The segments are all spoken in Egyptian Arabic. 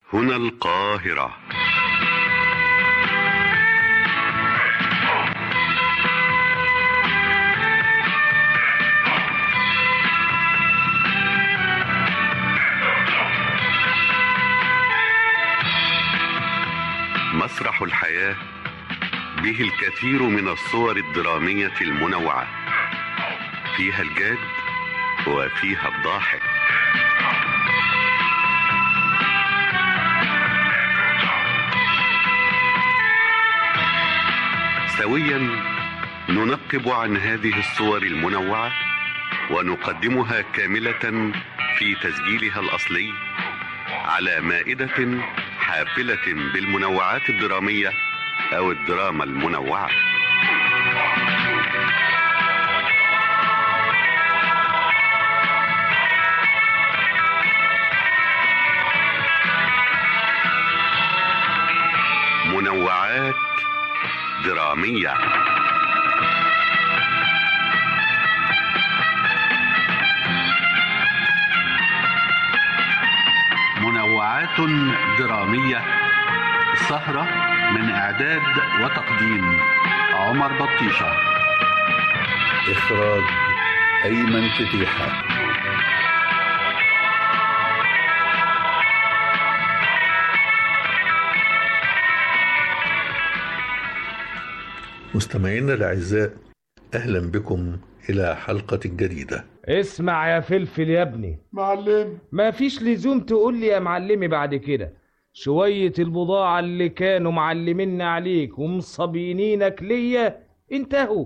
هنا القاهرة مسرح الحياة به الكثير من الصور الدرامية المنوعة فيها الجاد وفيها الضاحك سويا ننقب عن هذه الصور المنوعة ونقدمها كاملة في تسجيلها الأصلي على مائدة حافلة بالمنوعات الدرامية أو الدراما المنوعة منوعات درامية منوعات درامية سهرة من إعداد وتقديم عمر بطيشة إخراج أيمن فتيحة مستمعينا الأعزاء أهلا بكم إلى حلقة جديدة اسمع يا فلفل يا ابني معلم ما فيش لزوم تقول لي يا معلمي بعد كده شوية البضاعة اللي كانوا معلمين عليك ومصابينينك ليا انتهوا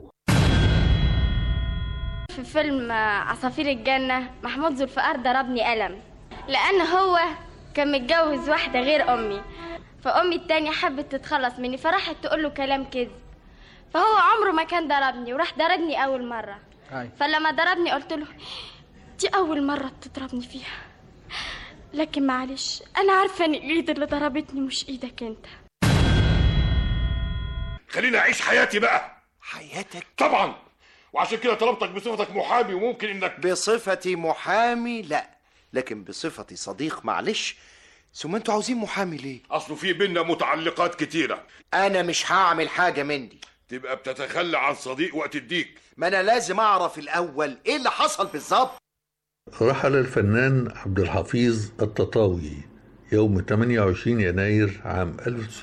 في فيلم عصافير الجنة محمود ذو الفقار ضربني قلم لأن هو كان متجوز واحدة غير أمي فأمي التانية حبت تتخلص مني فراحت تقول له كلام كذب فهو عمره ما كان ضربني وراح ضربني أول مرة فلما ضربني قلت له دي أول مرة بتضربني فيها لكن معلش أنا عارفة إن الإيد اللي ضربتني مش إيدك أنت خليني اعيش حياتي بقى حياتك طبعا وعشان كده طلبتك بصفتك محامي وممكن انك بصفتي محامي لا لكن بصفتي صديق معلش ثم انتوا عاوزين محامي ليه اصله في بينا متعلقات كتيره انا مش هعمل حاجه من دي تبقى بتتخلى عن صديق وقت الديك ما انا لازم اعرف الاول ايه اللي حصل بالظبط رحل الفنان عبد الحفيظ التطاوي يوم 28 يناير عام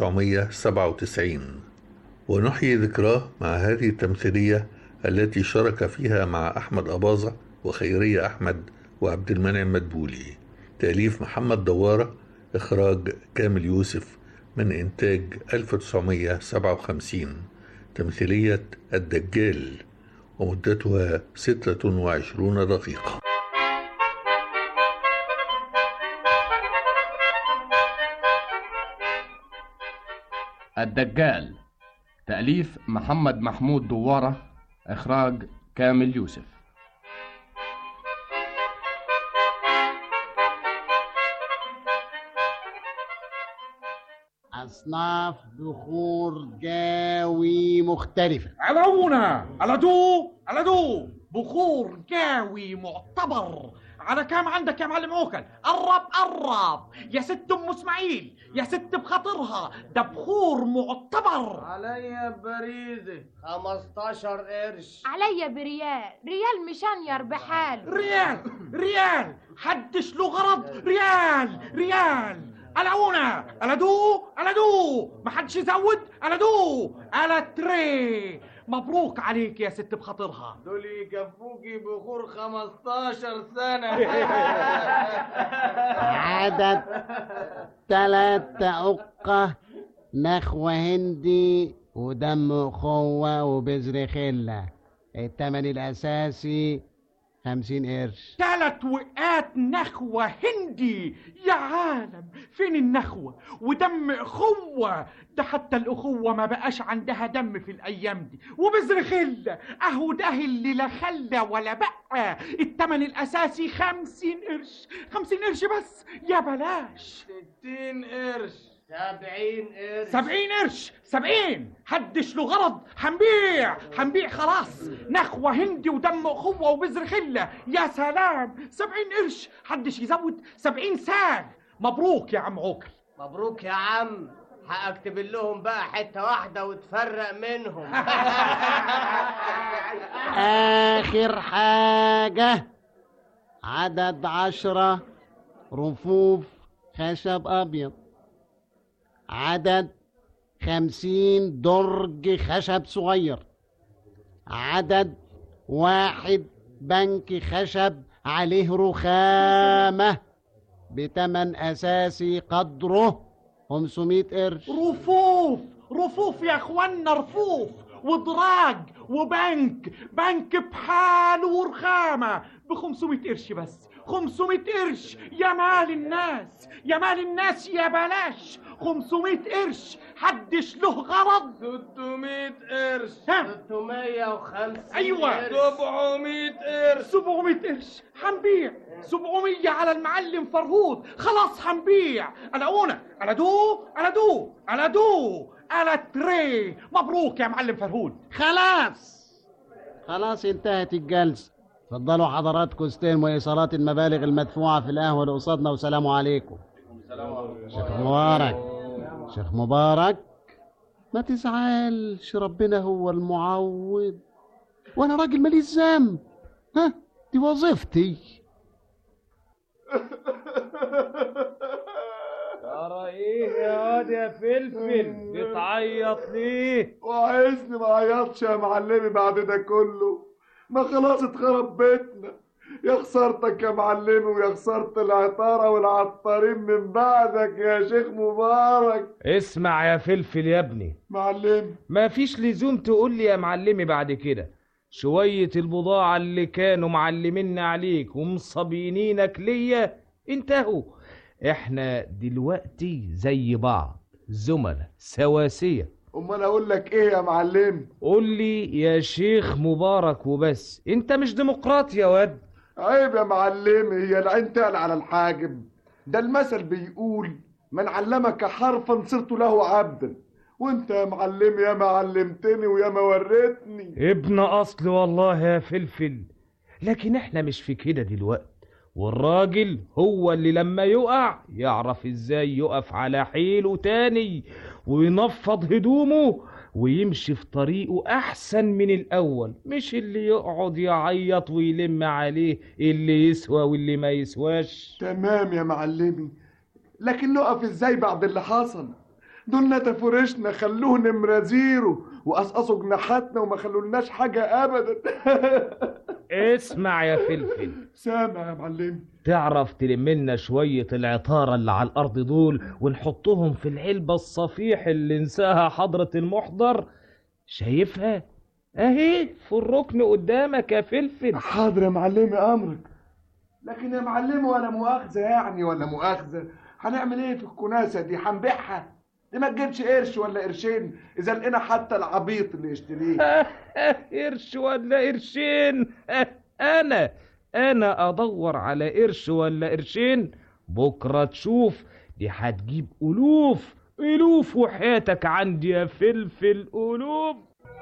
1997 ونحيي ذكراه مع هذه التمثيلية التي شارك فيها مع أحمد أباظة وخيرية أحمد وعبد المنعم مدبولي تأليف محمد دوارة إخراج كامل يوسف من إنتاج 1957 تمثيلية الدجال ومدتها 26 دقيقة الدجال تأليف محمد محمود دوارة إخراج كامل يوسف أصناف بخور جاوي مختلفة علونا على دو على دو بخور جاوي معتبر على كام عندك يا معلم عوكل قرب قرب يا ست ام اسماعيل يا ست بخاطرها ده بخور معتبر عليا بريدة 15 قرش عليا بريال ريال مشانير بحال ريال ريال حدش له غرض ريال ريال العونا على دو على دو ما حدش يزود على دو على تري مبروك عليك يا ست بخاطرها دول يكفوكي بخور 15 سنة عدد تلاتة أقة نخوة هندي ودم أخوة وبذر خلة التمن الأساسي خمسين قرش تلات وقات نخوة هندي يا عالم فين النخوة ودم أخوة ده حتى الأخوة ما بقاش عندها دم في الأيام دي وبذر خلة أهو ده اللي لا خلى ولا بقى التمن الأساسي خمسين قرش خمسين قرش بس يا بلاش 60 قرش 70 قرش سبعين قرش سبعين حدش له غرض هنبيع هنبيع خلاص نخوة هندي ودم أخوة وبذر خلة يا سلام سبعين قرش حدش يزود سبعين ساغ مبروك يا عم عوكل مبروك يا عم هاكتب لهم بقى حته واحده وتفرق منهم آخر حاجة عدد عشرة رفوف خشب أبيض عدد خمسين درج خشب صغير عدد واحد بنك خشب عليه رخامة بتمن أساسي قدره 500 قرش رفوف رفوف يا اخوانا رفوف ودراج وبنك بنك بحاله ورخامه ب 500 قرش بس 500 قرش يا مال الناس يا مال الناس يا بلاش 500 قرش حدش له غرض 600 قرش ها 650 ايوه 700 قرش 700 قرش هنبيع 700 على المعلم فرهود خلاص هنبيع الاونا على دو على دو على دو على تري مبروك يا معلم فرهود خلاص خلاص انتهت الجلسة اتفضلوا حضراتكم استلموا ايصالات المبالغ المدفوعة في القهوة اللي قصادنا والسلام عليكم شيخ مبارك شيخ مبارك ما تزعلش ربنا هو المعوض وانا راجل ماليش ذنب ها دي وظيفتي ترى ايه يا واد يا فلفل بتعيط ليه وعايزني ما عيطش يا معلمي بعد ده كله ما خلاص اتخرب بيتنا يا خسارتك يا معلمي ويا خسارة العطارة والعطارين من بعدك يا شيخ مبارك اسمع يا فلفل يا ابني معلمي ما فيش لزوم تقول لي يا معلمي بعد كده شوية البضاعة اللي كانوا معلميننا عليك ومصابينينك ليا انتهوا احنا دلوقتي زي بعض زملاء سواسية امال اقول لك ايه يا معلمي قول لي يا شيخ مبارك وبس انت مش ديمقراطي يا واد عيب يا معلمي هي العين تقل على الحاجب ده المثل بيقول من علمك حرفا صرت له عبدا وانت يا معلمي يا ما علمتني ويا ما وريتني ابن اصل والله يا فلفل لكن احنا مش في كده دلوقتي والراجل هو اللي لما يقع يعرف ازاي يقف على حيله تاني وينفض هدومه ويمشي في طريقه احسن من الاول مش اللي يقعد يعيط ويلم عليه اللي يسوى واللي ما يسواش تمام يا معلمي لكن نقف ازاي بعد اللي حصل دول نتفرشنا خلوه نمرة زيرو وقصقصوا جناحاتنا وما خلولناش حاجة أبدا اسمع يا فلفل سامع يا معلمي تعرف تلم لنا شوية العطارة اللي على الأرض دول ونحطهم في العلبة الصفيح اللي نساها حضرة المحضر شايفها؟ أهي في الركن قدامك يا فلفل حاضر يا معلمي أمرك لكن يا معلمي ولا مؤاخذة يعني ولا مؤاخذة هنعمل ايه في الكناسة دي هنبيعها دي ما تجيبش قرش ولا قرشين اذا لقينا حتى العبيط اللي يشتريه قرش ولا قرشين انا انا ادور على قرش ولا قرشين بكره تشوف دي هتجيب الوف الوف وحياتك عندي يا فلفل الوف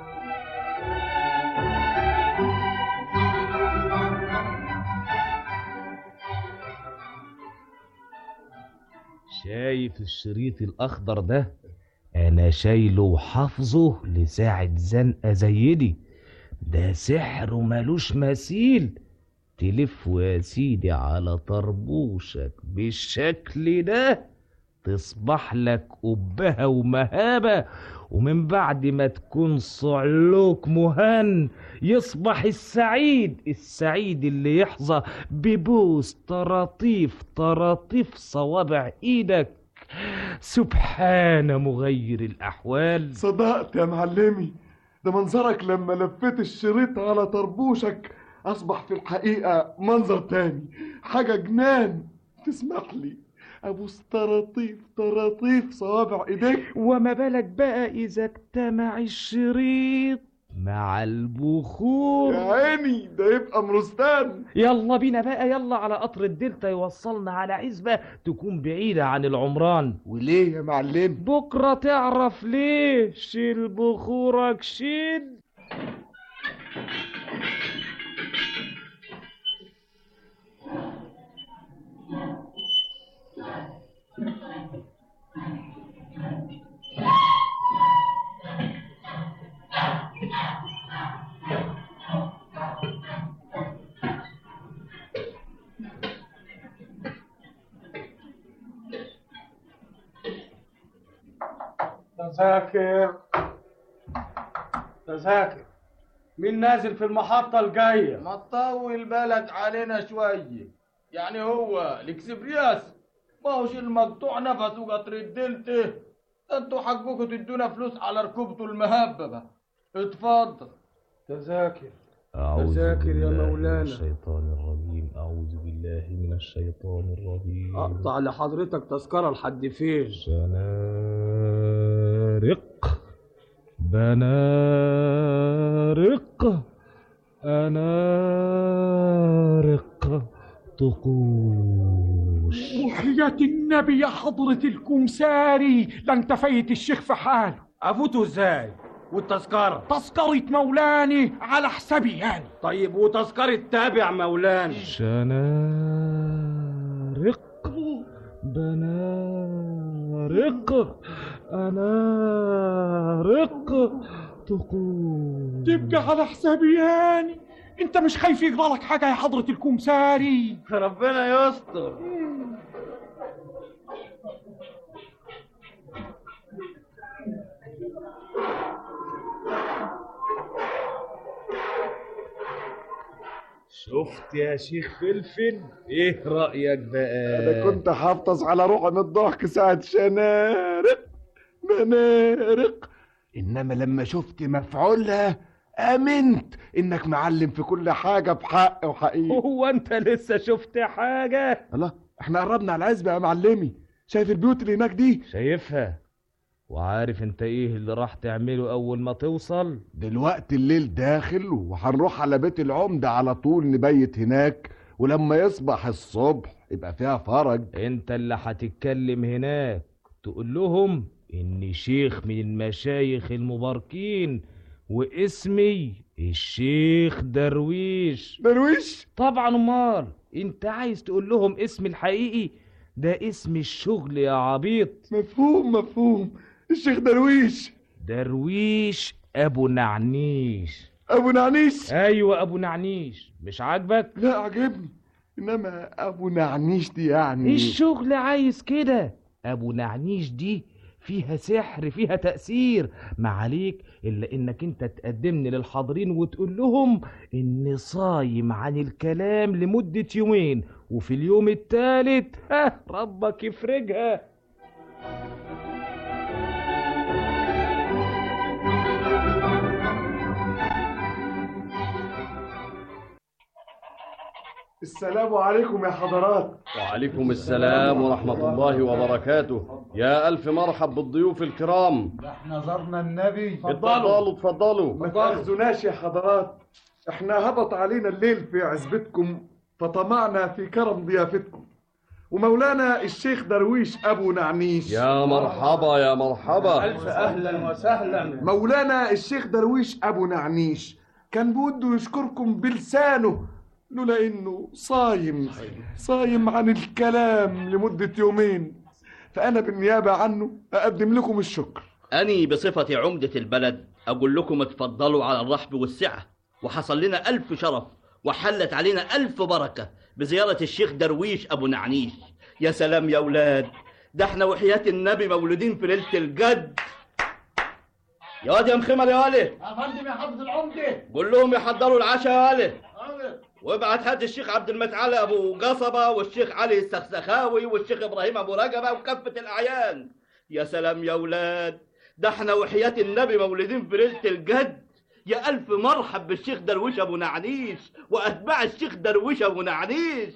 شايف الشريط الاخضر ده انا شايله وحافظه لساعة زنقة زي دي ده سحر ومالوش مثيل تلف يا سيدي على طربوشك بالشكل ده تصبح لك أبهة ومهابة ومن بعد ما تكون صعلوك مهن يصبح السعيد السعيد اللي يحظى ببوس طراطيف طراطيف صوابع ايدك سبحان مغير الأحوال صدقت يا معلمي ده منظرك لما لفيت الشريط على طربوشك أصبح في الحقيقة منظر تاني حاجة جنان تسمح لي أبوس طراطيف طراطيف صوابع إيديك وما بالك بقى إذا اجتمع الشريط مع البخور يا عيني ده يبقى مرستان يلا بينا بقى يلا على قطر الدلتا يوصلنا على عزبة تكون بعيدة عن العمران وليه يا معلم بكرة تعرف ليه شيل بخورك شيل تذاكر تذاكر مين نازل في المحطة الجاية؟ ما تطول بالك علينا شوية يعني هو الاكسبرياس ما هوش المقطوع نفسه قطر الدلتا ده انتوا حقكم تدونا فلوس على ركوبته المهببة اتفضل تذاكر أعوذ تذاكر يا بالله من مولانا. الشيطان الرجيم أعوذ بالله من الشيطان الرجيم اقطع لحضرتك تذكرة لحد فين؟ بنارق بنارق أنارق طقوش وحياة النبي يا حضرة الكمساري لن تفيت الشيخ في حاله افوته ازاي؟ والتذكرة تذكرة مولاني على حسابي يعني طيب وتذكرة تابع مولانا شنارق بنارق أنارق طقوش تبقى على حسابي يعني انت مش خايف يجرى لك حاجة يا حضرة الكمساري ربنا يستر شفت يا شيخ فلفل ايه رأيك بقى انا كنت حافظ على روحي من الضحك ساعة شنارق منارق انما لما شفت مفعولها امنت انك معلم في كل حاجة بحق وحقيقة هو انت لسه شفت حاجة الله احنا قربنا على العزبة يا معلمي شايف البيوت اللي هناك دي شايفها وعارف انت ايه اللي راح تعمله اول ما توصل دلوقتي الليل داخل وهنروح على بيت العمدة على طول نبيت هناك ولما يصبح الصبح يبقى فيها فرج انت اللي هتتكلم هناك تقول لهم اني شيخ من المشايخ المباركين واسمي الشيخ درويش درويش طبعا امال انت عايز تقول لهم اسمي الحقيقي ده اسم الشغل يا عبيط مفهوم مفهوم الشيخ درويش درويش ابو نعنيش ابو نعنيش ايوه ابو نعنيش مش عاجبك لا عجبني انما ابو نعنيش دي يعني الشغل عايز كده ابو نعنيش دي فيها سحر فيها تأثير ما عليك إلا إنك أنت تقدمني للحاضرين وتقول لهم إني صايم عن الكلام لمدة يومين وفي اليوم التالت ها ربك يفرجها السلام عليكم يا حضرات وعليكم السلام ورحمة الله وبركاته يا ألف مرحب بالضيوف الكرام احنا زرنا النبي اتفضلوا اتفضلوا ما تاخذوناش يا حضرات احنا هبط علينا الليل في عزبتكم فطمعنا في كرم ضيافتكم ومولانا الشيخ درويش ابو نعنيش يا مرحبا يا مرحبا ألف أهلا وسهلا مولانا الشيخ درويش ابو نعنيش كان بوده يشكركم بلسانه لولا انه صايم صايم عن الكلام لمدة يومين فانا بالنيابة عنه اقدم لكم الشكر أني بصفتي عمدة البلد أقول لكم اتفضلوا على الرحب والسعة وحصل لنا ألف شرف وحلت علينا ألف بركة بزيارة الشيخ درويش أبو نعنيش يا سلام يا أولاد ده احنا وحياة النبي مولودين في ليلة الجد يا واد يا مخمر يا ولي يا فندم يا حافظ العمدة قول لهم يحضروا العشاء يا ولي وابعت هات الشيخ عبد المتعالى ابو قصبه والشيخ علي السخسخاوي والشيخ ابراهيم ابو رجبه وكافه الاعيان يا سلام يا اولاد ده احنا وحياة النبي مولودين في ليله الجد يا الف مرحب بالشيخ درويش ابو نعنيش واتباع الشيخ درويش ابو نعنيش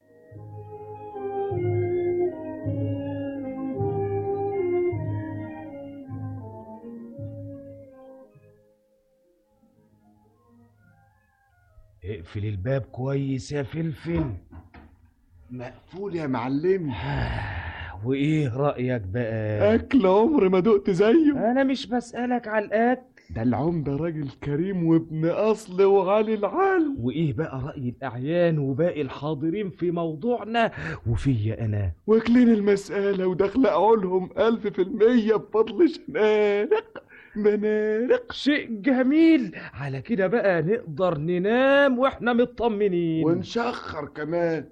اقفل الباب كويس يا فلفل مقفول يا معلمي وايه رأيك بقى اكل عمري ما دقت زيه انا مش بسألك على الاكل ده العمدة راجل كريم وابن اصل وعلي العال وايه بقى رأي الاعيان وباقي الحاضرين في موضوعنا وفيا انا واكلين المسألة وداخل عقولهم ألف في المية بفضل شنارق منارق شيء جميل على كده بقى نقدر ننام واحنا مطمنين ونشخر كمان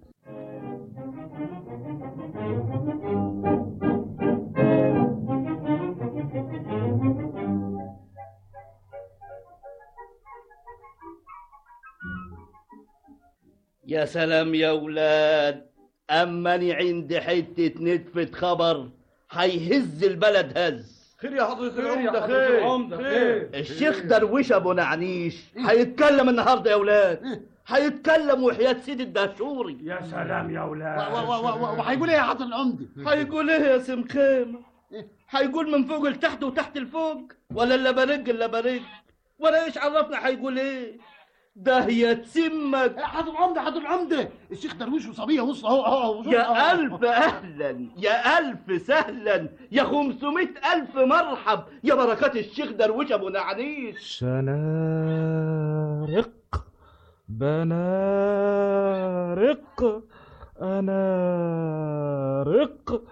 يا سلام يا ولاد أماني عندي حتة نتفة خبر هيهز البلد هز خير يا حضرة خير يا العمدة حضرة خير العمدة، خير. الشيخ درويش أبو نعنيش هيتكلم النهاردة يا ولاد هيتكلم وحياة سيد الدهشوري يا سلام يا ولاد وهيقول ايه يا حضر العمدة؟ هيقول ايه يا سمخيمة هيقول من فوق لتحت وتحت لفوق ولا اللبرج اللبرج ولا ايش عرفنا هيقول ايه ده يتسمك حضر العمدة حضر العمدة الشيخ درويش وصبية وصل اهو اهو أهو. يا ألف أهلا يا ألف سهلا يا خمسمائة ألف مرحب يا بركات الشيخ درويش أبو نعنيش سنارق بنارق أنارق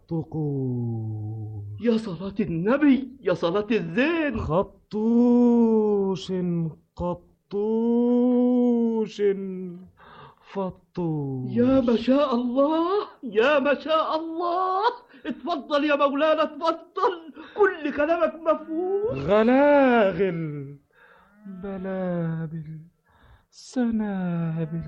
طقوس يا صلاة النبي يا صلاة الزين خطوش قطوش فطوش يا ما شاء الله يا ما شاء الله اتفضل يا مولانا اتفضل كل كلامك مفهوم غلاغل بلابل سنابل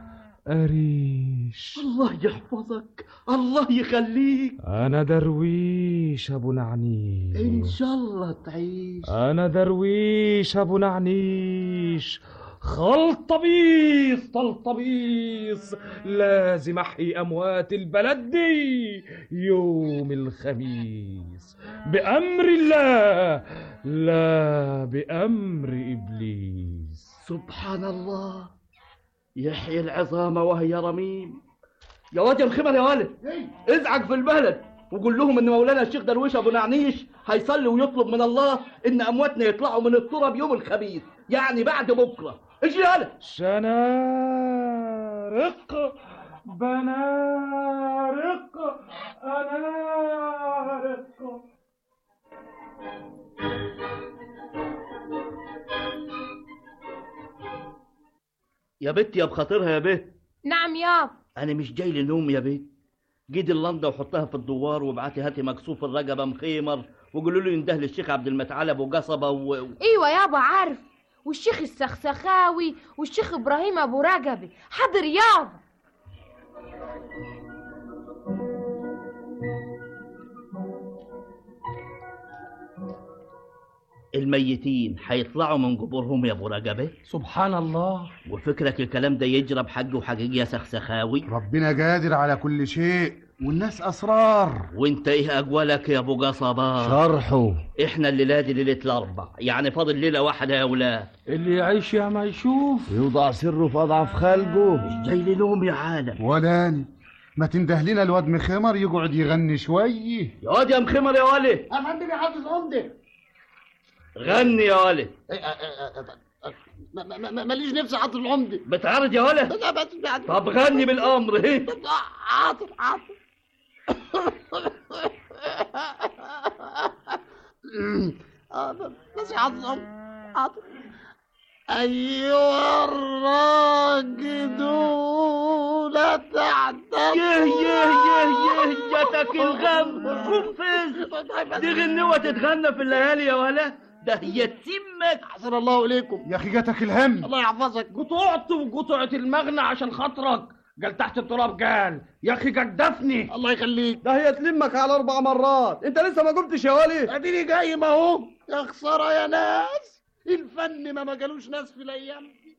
أريش الله يحفظك الله يخليك أنا درويش أبو نعنيش إن شاء الله تعيش أنا درويش أبو نعنيش خلطبيص طلطبيص لازم أحيي أموات البلد دي يوم الخميس بأمر الله لا بأمر إبليس سبحان الله يحيي العظام وهي رميم يا واد يا مخمر يا ولد ازعج في البلد وقول لهم ان مولانا الشيخ درويش ابو نعنيش هيصلي ويطلب من الله ان امواتنا يطلعوا من التراب يوم الخميس يعني بعد بكره ايش يالا شنارق بنارق أنارق يا بت يا بخاطرها يا بت نعم ياب انا مش جاي لنوم يا بت جيد اللندا وحطها في الدوار وابعتي هاتي مكسوف الرقبه مخيمر وقولوا له ينده للشيخ عبد المتعال ابو قصبه و... ايوه يابا عارف والشيخ السخسخاوي والشيخ ابراهيم ابو رجبي حاضر يابا الميتين هيطلعوا من قبورهم يا ابو رجبه سبحان الله وفكرك الكلام ده يجرى بحق وحقيقي يا سخسخاوي ربنا قادر على كل شيء والناس اسرار وانت ايه اقوالك يا ابو قصبه شرحه احنا الليله دي ليله الاربع يعني فاضل ليله واحده يا اولاد اللي يعيش يا ما يشوف يوضع سره في اضعف خلقه مش جاي لي نوم يا عالم ولاني ما تنده لنا الواد مخمر يقعد يغني شويه يا واد يا مخمر يا ولد افندم يا حضر العمدة غني يا ولد ما- ما- ما- ماليش نفسي حضر العمدة بتعرض يا ولد لا بس يعني طب غني بالامر ايه حاضر حاضر آه، بس يا حضر العمدة حاضر أيها الراقدون تحت يه يه يه يه جاتك الغم قنفذ دي غنوة تتغنى في الليالي يا ولا ده هي تسمك حسن الله إليكم يا اخي جاتك الهم الله يحفظك قطعت وقطعت المغنى عشان خاطرك قال تحت التراب قال يا اخي جدفني الله يخليك ده هي تلمك على اربع مرات انت لسه ما قمتش يا ولي اديني جاي ما هو يا خساره يا ناس الفن ما مجالوش ناس في الايام دي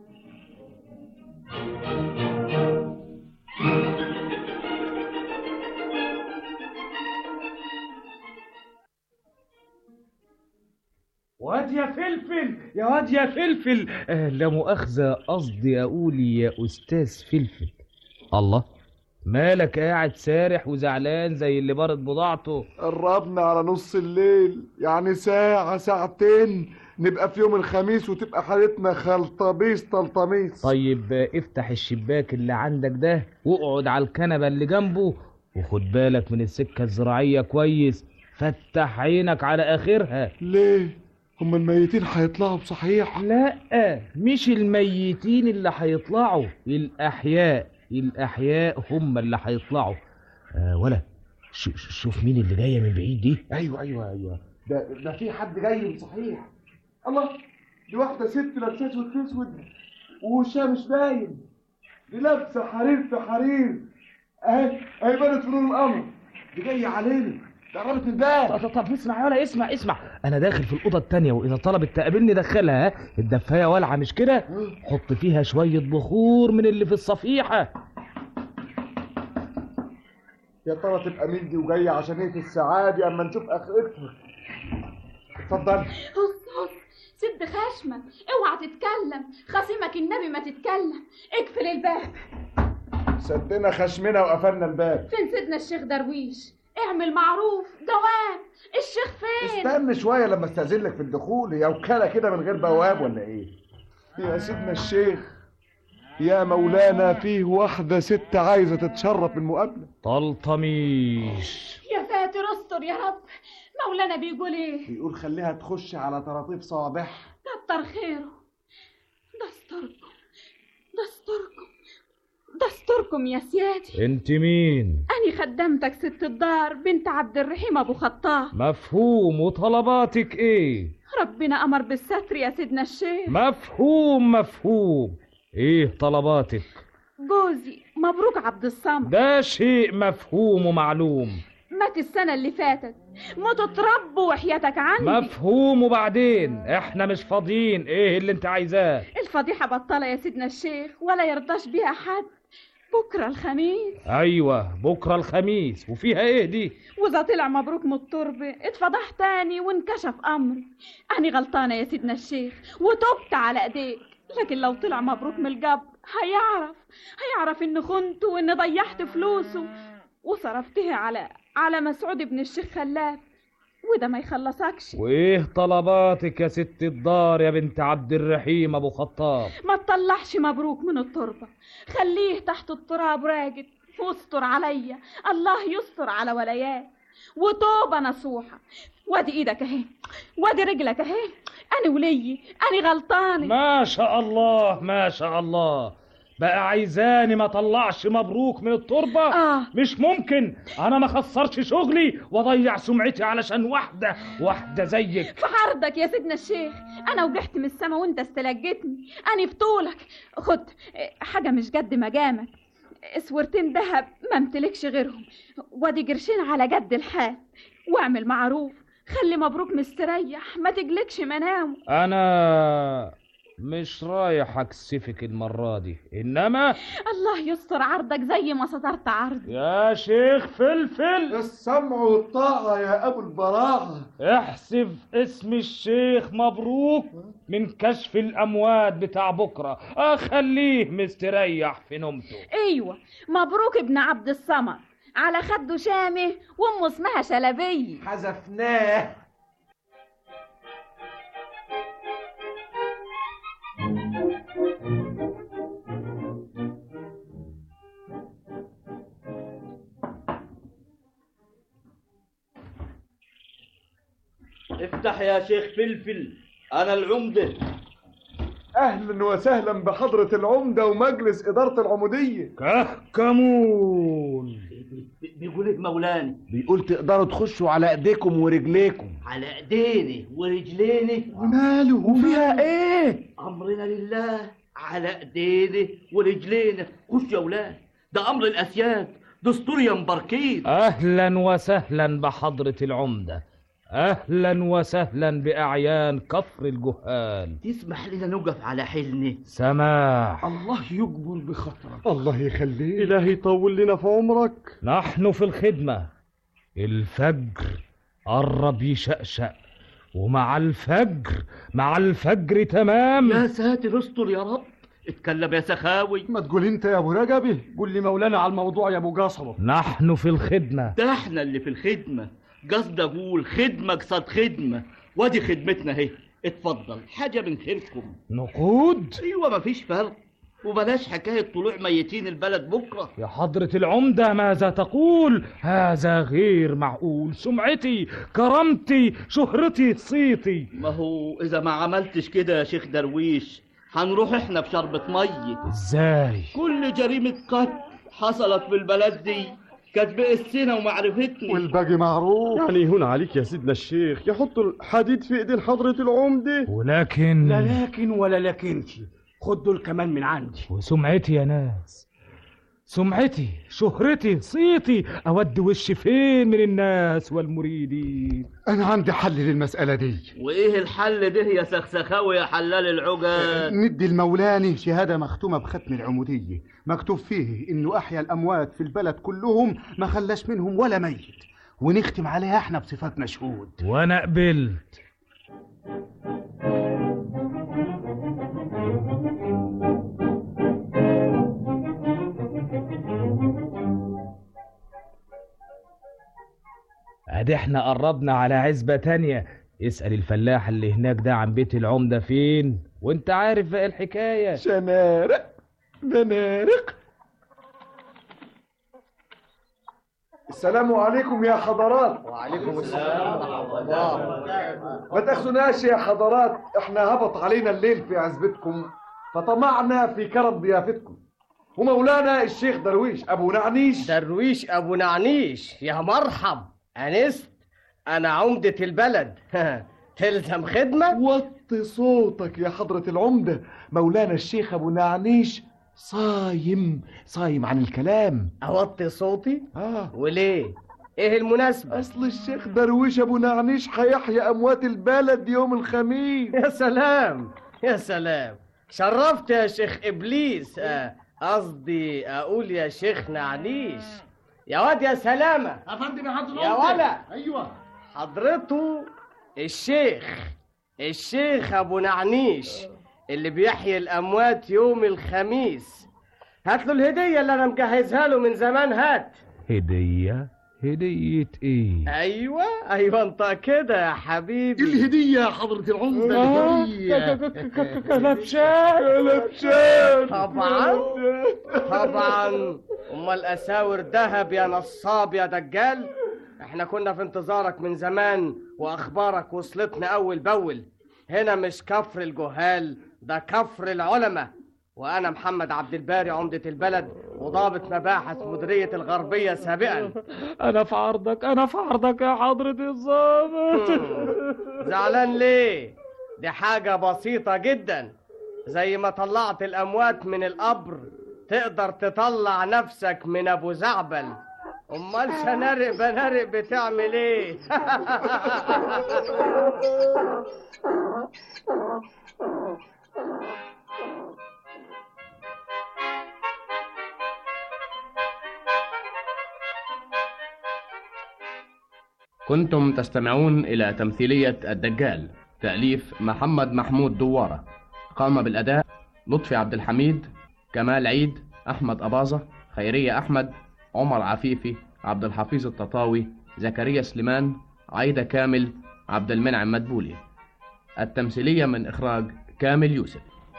واد يا فلفل يا واد يا فلفل آه لا مؤاخذة قصدي أقول يا أستاذ فلفل الله مالك قاعد سارح وزعلان زي اللي بارد بضاعته قربنا على نص الليل يعني ساعة ساعتين نبقى في يوم الخميس وتبقى حالتنا خلطبيس طلطميس طيب آه، افتح الشباك اللي عندك ده واقعد على الكنبة اللي جنبه وخد بالك من السكة الزراعية كويس فتح عينك على آخرها ليه؟ هم الميتين هيطلعوا بصحيح؟ لا مش الميتين اللي هيطلعوا الأحياء الأحياء هم اللي هيطلعوا آه ولا ش- ش- شوف مين اللي جاية من بعيد دي ايوه ايوه ايوه ده ده في حد جاي صحيح الله دي واحدة ست لابسة اسود في اسود ووشها مش باين دي لابسه حرير في حرير اهي اهي بنت في نور القمر دي جايه علينا دي قربت من الباب طب طب اسمع يا ولا اسمع اسمع انا داخل في الاوضه التانية واذا طلبت تقابلني دخلها ها الدفايه والعه مش كده حط فيها شويه بخور من اللي في الصفيحه يا ترى تبقى مين دي وجايه عشان ايه في السعاده اما نشوف اخرتها اتفضل هص هص سد خشمك اوعى تتكلم خصيمك النبي ما تتكلم اقفل الباب سدنا خشمنا وقفلنا الباب فين سيدنا الشيخ درويش اعمل معروف جواب الشيخ فين استنى شويه لما استاذن لك في الدخول يا وكاله كده من غير بواب ولا ايه يا سيدنا الشيخ يا مولانا فيه واحدة ست عايزة تتشرف بالمقابلة طلطميش يا ساتر استر يا رب مولانا بيقول ايه بيقول خليها تخش على طراطيف صوابعها كتر خيره دستوركم دستوركم دستوركم يا سيادي انت مين أني خدمتك ست الدار بنت عبد الرحيم أبو خطاب مفهوم وطلباتك ايه ربنا أمر بالستر يا سيدنا الشيخ مفهوم مفهوم ايه طلباتك جوزي مبروك عبد الصمد ده شيء مفهوم ومعلوم مات السنة اللي فاتت موتوا تربوا وحياتك عندي مفهوم وبعدين احنا مش فاضيين ايه اللي انت عايزاه الفضيحة بطلة يا سيدنا الشيخ ولا يرضاش بيها حد بكرة الخميس ايوه بكره الخميس وفيها ايه دي وإذا طلع مبروك من التربة اتفضح تاني وانكشف أمري أني غلطانة يا سيدنا الشيخ وتبت على إيديك لكن لو طلع مبروك من الجبر هيعرف هيعرف إن خنته وإن ضيعت فلوسه وصرفتها على على مسعود ابن الشيخ خلاف وده ما يخلصكش وايه طلباتك يا ست الدار يا بنت عبد الرحيم ابو خطاب ما تطلعش مبروك من التربة خليه تحت التراب راجد واستر عليا الله يستر على ولايات وتوبة نصوحة وادي ايدك اهي وادي رجلك اهي انا وليي انا غلطانة ما شاء الله ما شاء الله بقى عايزاني ما طلعش مبروك من التربة آه. مش ممكن انا ما خسرش شغلي واضيع سمعتي علشان واحدة واحدة زيك في عرضك يا سيدنا الشيخ انا وقعت من السما وانت استلجتني انا في طولك خد حاجة مش قد مجامك اسورتين دهب ما امتلكش غيرهم وادي قرشين على قد الحال واعمل معروف خلي مبروك مستريح ما تجلكش منامه انا مش رايح اكسفك المرة دي انما الله يستر عرضك زي ما سترت عرضي يا شيخ فلفل السمع والطاعة يا أبو البراعة احسب اسم الشيخ مبروك من كشف الاموات بتاع بكرة اخليه مستريح في نومته ايوه مبروك ابن عبد الصمد على خده شامه وامه اسمها شلبيه حذفناه افتح يا شيخ فلفل انا العمده أهلا وسهلا بحضرة العمدة ومجلس إدارة العمودية كهكمون بيقول ايه مولانا بيقول تقدروا تخشوا على ايديكم ورجليكم على ايدينا ورجلينا وماله وفيها ايه امرنا لله على ايدينا ورجلينا خش يا اولاد ده امر الاسياد دستور يا مباركين اهلا وسهلا بحضرة العمدة اهلا وسهلا باعيان كفر الجهال تسمح لنا نقف على حلنا سماح الله يجبر بخاطرك الله يخليك إلهي يطول لنا في عمرك نحن في الخدمة الفجر قرب يشقشق ومع الفجر مع الفجر تمام يا ساتر استر يا رب اتكلم يا سخاوي ما تقول انت يا ابو رجبي قول لي مولانا على الموضوع يا ابو جصره نحن في الخدمة ده احنا اللي في الخدمة قصد اقول خدمة قصاد خدمة وادي خدمتنا اهي اتفضل حاجة من خيركم نقود ايوه مفيش فرق وبلاش حكاية طلوع ميتين البلد بكرة يا حضرة العمدة ماذا تقول هذا غير معقول سمعتي كرامتي شهرتي صيتي ما هو اذا ما عملتش كده يا شيخ درويش هنروح احنا بشربة مية ازاي كل جريمة قتل حصلت في البلد دي كانت بقسنا ومعرفتني والباقي معروف يعني هنا عليك يا سيدنا الشيخ يحطوا الحديد في ايدين حضرة العمدة ولكن لا لكن ولا لكنش خد دول كمان من عندي وسمعتي يا ناس سمعتي شهرتي صيتي اود وشي فين من الناس والمريدين انا عندي حل للمسألة دي وايه الحل ده يا سخسخاوي يا حلال العقد ندي المولاني شهادة مختومة بختم العمودية مكتوب فيه انه احيا الاموات في البلد كلهم ما خلاش منهم ولا ميت ونختم عليها احنا بصفتنا شهود وانا قبلت ادي احنا قربنا على عزبة تانية اسأل الفلاح اللي هناك ده عن بيت العمدة فين وانت عارف بقى الحكاية شنارق بنارق السلام عليكم يا حضرات وعليكم السلام ورحمة الله ما تاخذوناش يا حضرات احنا هبط علينا الليل في عزبتكم فطمعنا في كرم ضيافتكم ومولانا الشيخ درويش ابو نعنيش درويش ابو نعنيش يا مرحب انست انا عمدة البلد تلزم خدمة وطي صوتك يا حضرة العمدة مولانا الشيخ ابو نعنيش صايم صايم عن الكلام اوطي صوتي اه وليه ايه المناسبة اصل الشيخ درويش ابو نعنيش هيحيى اموات البلد يوم الخميس يا سلام يا سلام شرفت يا شيخ ابليس آه، قصدي اقول يا شيخ نعنيش يا واد يا سلامة يا فندم يا حضرتك يا ولا ايوه حضرته الشيخ الشيخ ابو نعنيش اللي بيحيي الاموات يوم الخميس هات له الهديه اللي انا مجهزها له من زمان هات هدية هدية ايه ايوه ايوه انت كده يا حبيبي الهدية يا حضرة العمدة آه، الهدية كلبشان كلبشان طبعا طبعا امال اساور ذهب يا نصاب يا دجال احنا كنا في انتظارك من زمان واخبارك وصلتنا اول باول هنا مش كفر الجهال ده كفر العلماء وانا محمد عبد الباري عمدة البلد وضابط مباحث مديرية الغربية سابقا انا في عرضك انا في عرضك يا حضرة الظابط زعلان ليه دي حاجة بسيطة جدا زي ما طلعت الأموات من القبر تقدر تطلع نفسك من أبو زعبل أمال شنارق بنارق بتعمل إيه؟ كنتم تستمعون إلى تمثيلية الدجال تأليف محمد محمود دوارة قام بالأداء لطفي عبد الحميد كمال عيد أحمد أباظة خيرية أحمد عمر عفيفي عبد الحفيظ التطاوي زكريا سليمان عايدة كامل عبد المنعم مدبولي التمثيلية من إخراج كامل يوسف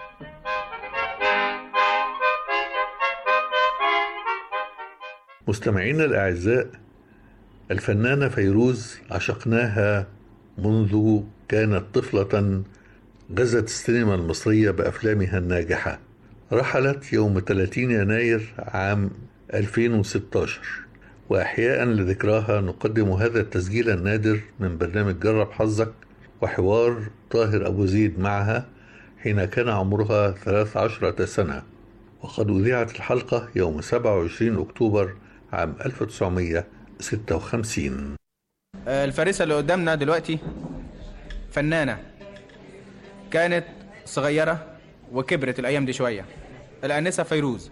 مستمعينا الأعزاء الفنانة فيروز عشقناها منذ كانت طفلة غزت السينما المصرية بأفلامها الناجحة رحلت يوم 30 يناير عام 2016 وأحياء لذكراها نقدم هذا التسجيل النادر من برنامج جرب حظك وحوار طاهر أبو زيد معها حين كان عمرها 13 سنة وقد أذيعت الحلقة يوم 27 أكتوبر عام 1956 الفارسة اللي قدامنا دلوقتي فنانة كانت صغيرة وكبرت الأيام دي شوية الآنسة فيروز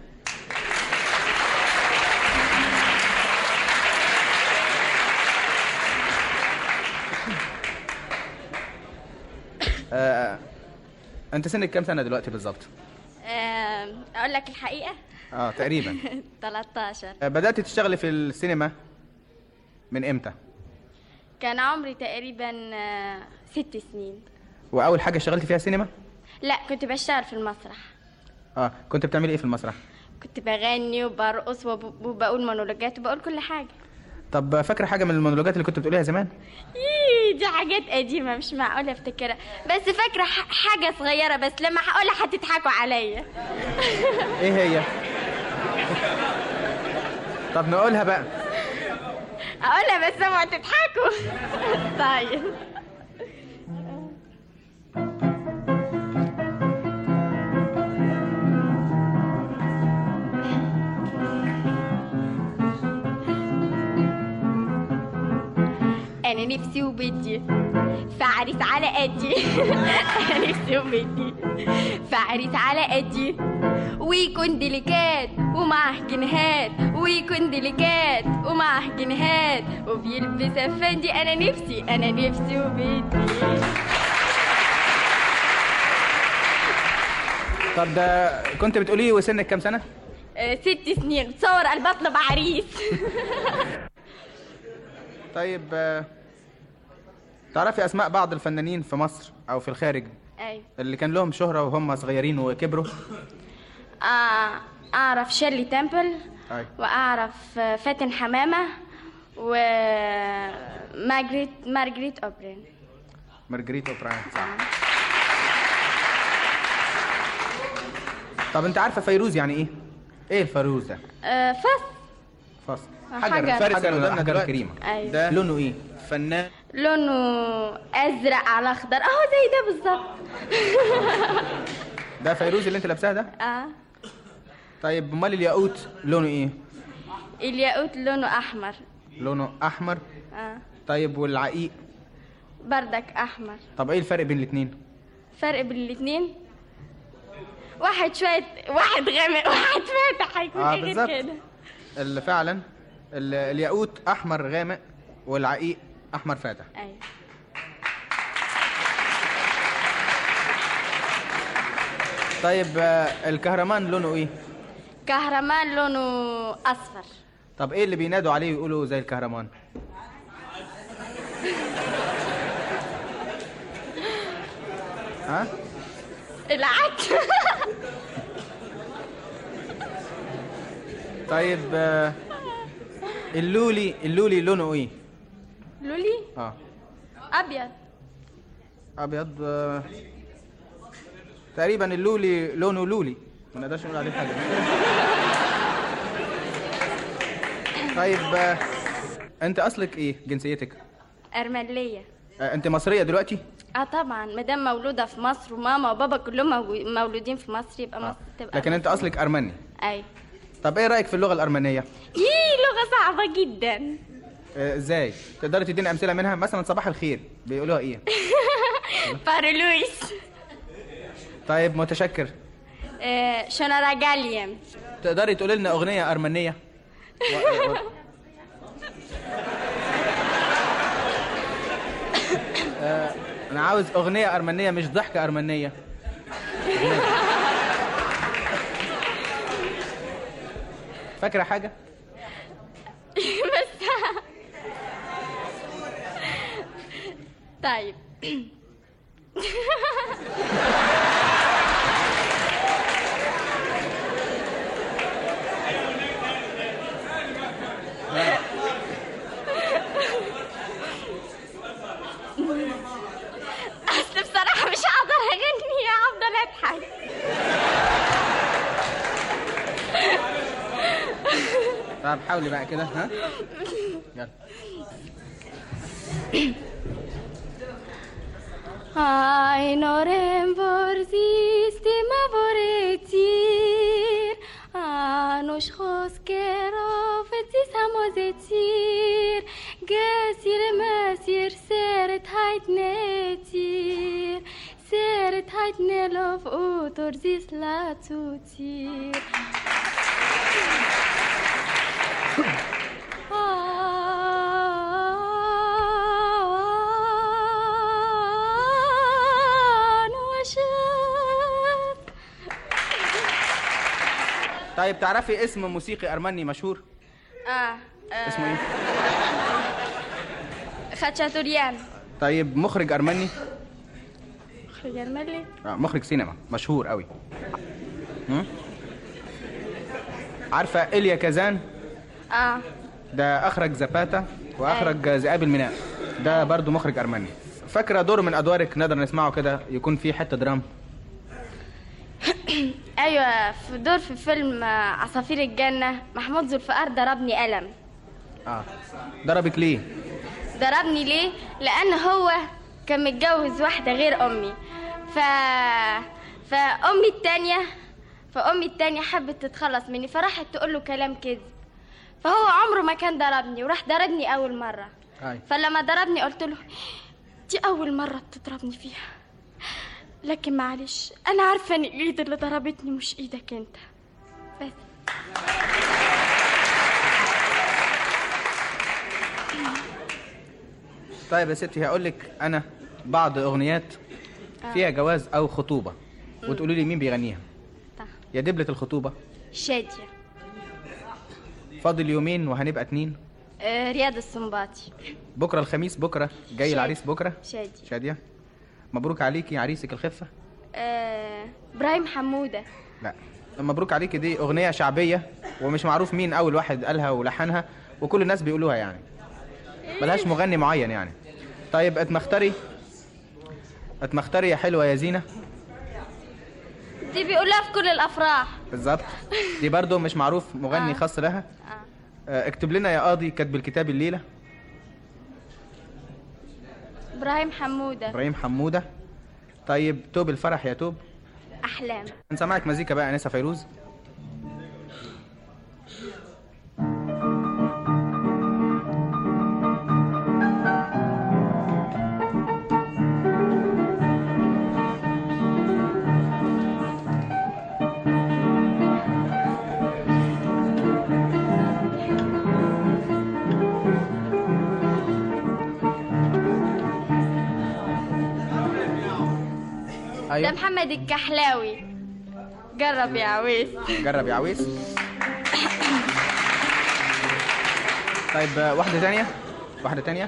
آه، أنت سنك كام سنة دلوقتي بالظبط؟ آم، اقول لك الحقيقه اه تقريبا 13 آه، بدأت تشتغلي في السينما من امتى؟ كان عمري تقريبا آه، ست سنين وأول حاجة اشتغلتي فيها سينما؟ لا كنت بشتغل في المسرح اه كنت بتعملي ايه في المسرح؟ كنت بغني وبرقص وب- وبقول مونولوجات وبقول كل حاجه طب فاكرة حاجة من المونولوجات اللي كنت بتقوليها زمان؟ إيه دي حاجات قديمه مش معقوله افتكرها بس فاكره ح- حاجه صغيره بس لما هقولها هتضحكوا عليا ايه هي؟ طب نقولها بقى اقولها بس اوعوا تضحكوا طيب انا نفسي وبدي فعريس على قدي انا نفسي وبدي فعريس على قدي ويكون ديليكات ومعه جنيهات ويكون ديليكات ومعه جنيهات وبيلبس افندي انا نفسي انا نفسي وبدي طب ده كنت بتقولي وسنك كام سنه آه، ست سنين تصور قلب اطلب عريس طيب آه، تعرفي اسماء بعض الفنانين في مصر او في الخارج ايوه اللي كان لهم شهرة وهم صغيرين وكبروا آه اعرف شيرلي تمبل أيوة. واعرف آه، فاتن حمامه و مارجريت مارجريت اوبرين مارجريت اوبراين صح طب انت عارفه فيروز يعني ايه ايه الفيروز ده آه فص فصل حجر. فارس حجر قدامنا حجر دلوقتي الكريمة. أيوة. ده لونه ايه فنان لونه ازرق على اخضر اهو زي ده بالظبط ده فيروز اللي انت لابساه ده اه طيب امال الياقوت لونه ايه الياقوت لونه احمر لونه احمر اه طيب والعقيق بردك احمر طب ايه الفرق بين الاثنين فرق بين الاتنين واحد شوية واحد غامق واحد فاتح هيكون اه ايه غير بالظبط كده اللي فعلا ال- الياقوت احمر غامق والعقيق احمر فاتح ايوه طيب آه، الكهرمان لونه ايه كهرمان لونه اصفر طب ايه اللي بينادوا عليه ويقولوا زي الكهرمان ها العكس طيب آه، اللولي اللولي لونه ايه لولي اه ابيض ابيض آه، تقريبا اللولي لونه لولي ما نقدرش نقول عليه حاجه طيب آه، انت اصلك ايه جنسيتك ارملية آه، انت مصريه دلوقتي اه طبعا مادام مولودة في مصر وماما وبابا كلهم مو- مولودين في مصر يبقى مصر تبقى لكن انت اصلك ارمني اي طب ايه رايك في اللغه الارمنيه يي لغة صعبة جدا آه، ازاي تقدري تديني امثله منها مثلا صباح الخير بيقولوها ايه بارلويس طيب متشكر آه شنراجاليم تقدري تقولي لنا اغنيه ارمنيه و- و- آه، انا عاوز اغنيه ارمنيه مش ضحكه ارمنيه فاكره حاجه بس طيب اصل بصراحة مش هقدر اغني هفضل اضحك طب حاولي بقى كده ها يلا Ai norem vorzisti ma voretir Anush hoskero vetzis hamozetir Gesir mesir seret heit netir Seret heit nelov utor zis latzutir طيب تعرفي اسم موسيقي ارمني مشهور اه اسمه ايه خاتشاتوريان طيب مخرج ارمني خرجان ملي آه، مخرج سينما مشهور قوي هم؟ عارفه إليا كازان اه ده اخرج زباتا واخرج ذئاب الميناء ده برضو مخرج ارمني فاكره دور من ادوارك نقدر نسمعه كده يكون فيه حته درام ايوه في دور في فيلم آه، عصافير الجنة محمود ذوالفقار ضربني قلم اه ضربك ليه ضربني ليه لان هو كان متجوز واحده غير امي ف فامي التانية فامي التانية حبت تتخلص مني فراحت تقول له كلام كذب فهو عمره ما كان ضربني وراح ضربني اول مره أي. فلما ضربني قلت له دي اول مره بتضربني فيها لكن معلش انا عارفه ان الايد اللي ضربتني مش ايدك انت بس طيب يا ستي هقول لك انا بعض اغنيات فيها جواز او خطوبه وتقولي لي مين بيغنيها طيب. يا دبلة الخطوبه شاديه فاضل يومين وهنبقى اتنين آه رياض السنباطي بكره الخميس بكره جاي شادي. العريس بكره شاديه شاديه مبروك عليكي عريسك الخفه آه ابراهيم حموده لا مبروك عليكي دي اغنيه شعبيه ومش معروف مين اول واحد قالها ولحنها وكل الناس بيقولوها يعني ملهاش مغني معين يعني طيب اتمختري اتمختري يا حلوه يا زينه دي بيقولها في كل الافراح بالظبط دي برضو مش معروف مغني خاص لها آه، اكتب لنا يا قاضي كاتب الكتاب الليله ابراهيم حموده ابراهيم حموده طيب توب الفرح يا توب احلام نسمعك مزيكا بقى انسه فيروز ده محمد الكحلاوي جرب يا عويس جرب يا عويس طيب آه، واحده تانية واحده تانية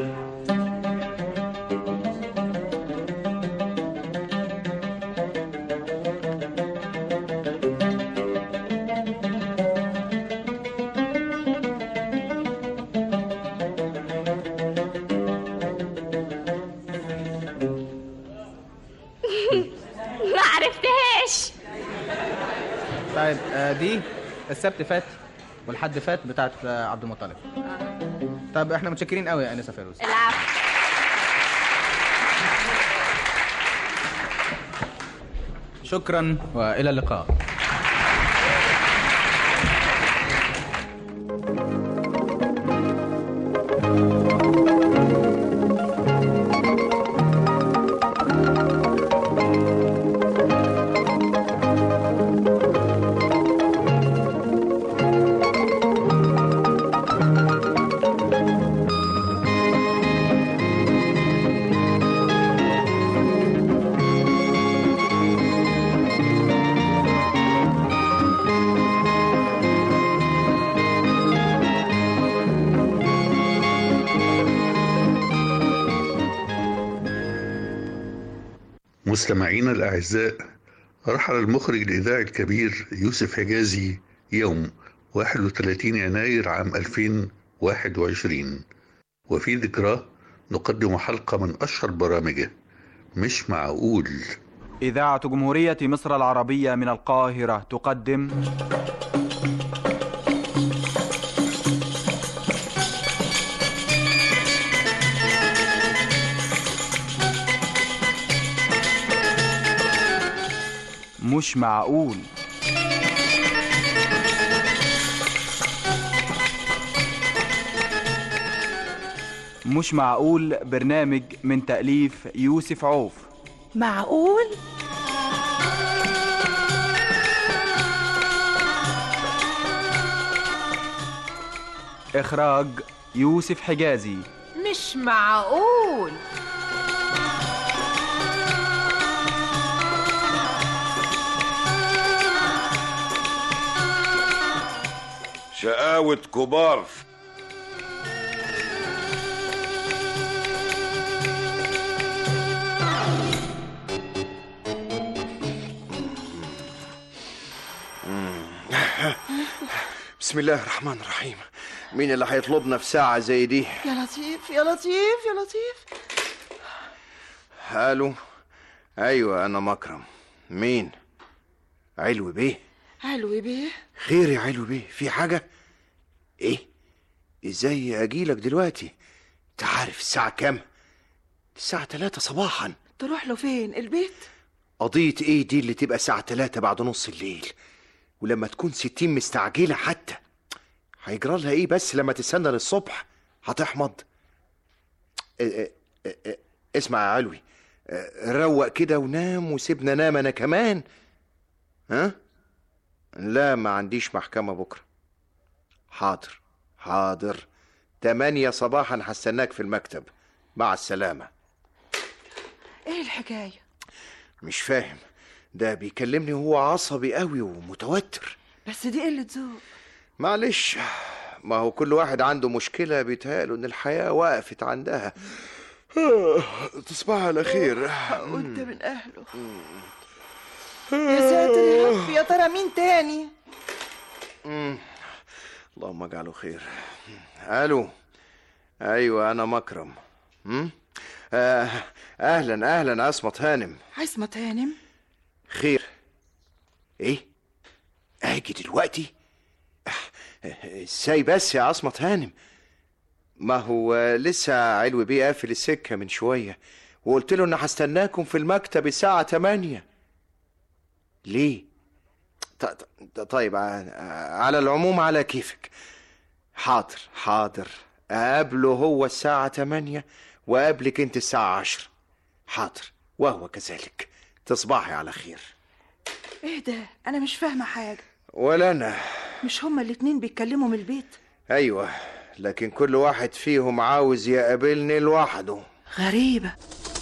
ما عرفتهاش طيب آه، دي السبت فات والحد فات بتاعت آه، عبد المطلب طب احنا متشكرين قوي يا انسه فيروز العفو شكرا والى اللقاء مستمعينا الأعزاء رحل المخرج الإذاعي الكبير يوسف حجازي يوم 31 يناير عام 2021 وفي ذكراه نقدم حلقة من أشهر برامجه مش معقول إذاعة جمهورية مصر العربية من القاهرة تقدم مش معقول مش معقول برنامج من تأليف يوسف عوف معقول إخراج يوسف حجازي مش معقول شقاوة كبار بسم الله الرحمن الرحيم مين اللي هيطلبنا في ساعة زي دي يا لطيف يا لطيف يا لطيف الو ايوه انا مكرم مين علوي بيه علوي بيه خير يا علوي بيه في حاجة ايه ازاي اجيلك دلوقتي انت عارف الساعة كام الساعة تلاتة صباحا تروح له فين البيت قضية ايه دي اللي تبقى الساعة تلاتة بعد نص الليل ولما تكون ستين مستعجلة حتى هيجرى لها ايه بس لما تستنى للصبح هتحمض اه، اه، اه، اه، اسمع يا علوي اه، روق كده ونام وسيبنا نام انا كمان ها لا ما عنديش محكمة بكرة حاضر حاضر تمانية صباحا هستناك في المكتب مع السلامة ايه الحكايه مش فاهم ده بيكلمني وهو عصبي قوي ومتوتر بس دي قله ذوق معلش ما هو كل واحد عنده مشكلة بيتهيأله إن الحياة وقفت عندها تصبح على خير وانت من اهله يا ساتر يا رب يا ترى مين تاني مم. اللهم اجعله خير الو ايوه انا مكرم مم؟ آه اهلا اهلا عصمت هانم عصمة هانم خير ايه اجي دلوقتي ازاي بس يا عصمت هانم ما هو لسه علوي بيه قافل السكه من شويه وقلت له ان هستناكم في المكتب الساعه 8 ليه ط- ط- طيب ع- على العموم على كيفك حاضر حاضر اقابله هو الساعه 8 وقابلك انت الساعه 10 حاضر وهو كذلك تصبحي على خير ايه ده انا مش فاهمه حاجه ولا انا مش هما الاتنين بيتكلموا من البيت ايوه لكن كل واحد فيهم عاوز يقابلني لوحده غريبه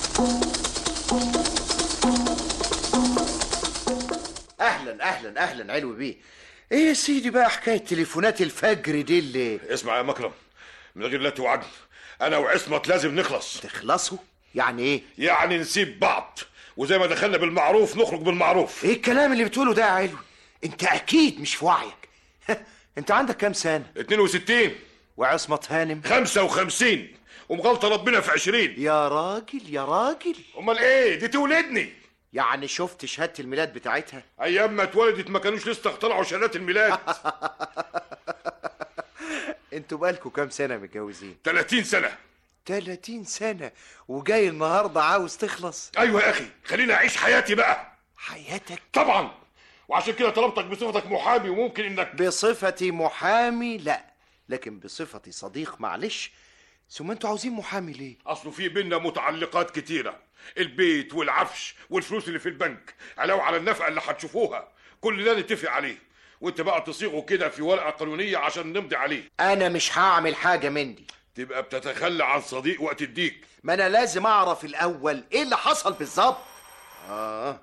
اهلا اهلا اهلا علوي بيه ايه يا سيدي بقى حكايه تليفونات الفجر دي اللي اسمع يا مكرم من غير لا توعدني انا وعصمت لازم نخلص تخلصوا يعني ايه يعني نسيب بعض وزي ما دخلنا بالمعروف نخرج بالمعروف ايه الكلام اللي بتقوله ده يا علوي انت اكيد مش في وعيك انت عندك كام سنه 62 وعصمت هانم 55 ومغلطه ربنا في 20 يا راجل يا راجل امال ايه دي تولدني يعني شفت شهاده الميلاد بتاعتها ايام ما اتولدت ما كانوش لسه اخترعوا شهادات الميلاد انتوا بقالكوا كام سنه متجوزين 30 سنه 30 سنه وجاي النهارده عاوز تخلص ايوه يا اخي خليني اعيش حياتي بقى حياتك طبعا وعشان كده طلبتك بصفتك محامي وممكن انك بصفتي محامي لا لكن بصفتي صديق معلش ثم انتوا عاوزين محامي ليه اصله في بينا متعلقات كتيره البيت والعفش والفلوس اللي في البنك علاوه على النفقه اللي هتشوفوها كل ده نتفق عليه وانت بقى تصيغه كده في ورقه قانونيه عشان نمضي عليه انا مش هعمل حاجه من دي تبقى بتتخلى عن صديق وقت الديك ما انا لازم اعرف الاول ايه اللي حصل بالظبط اه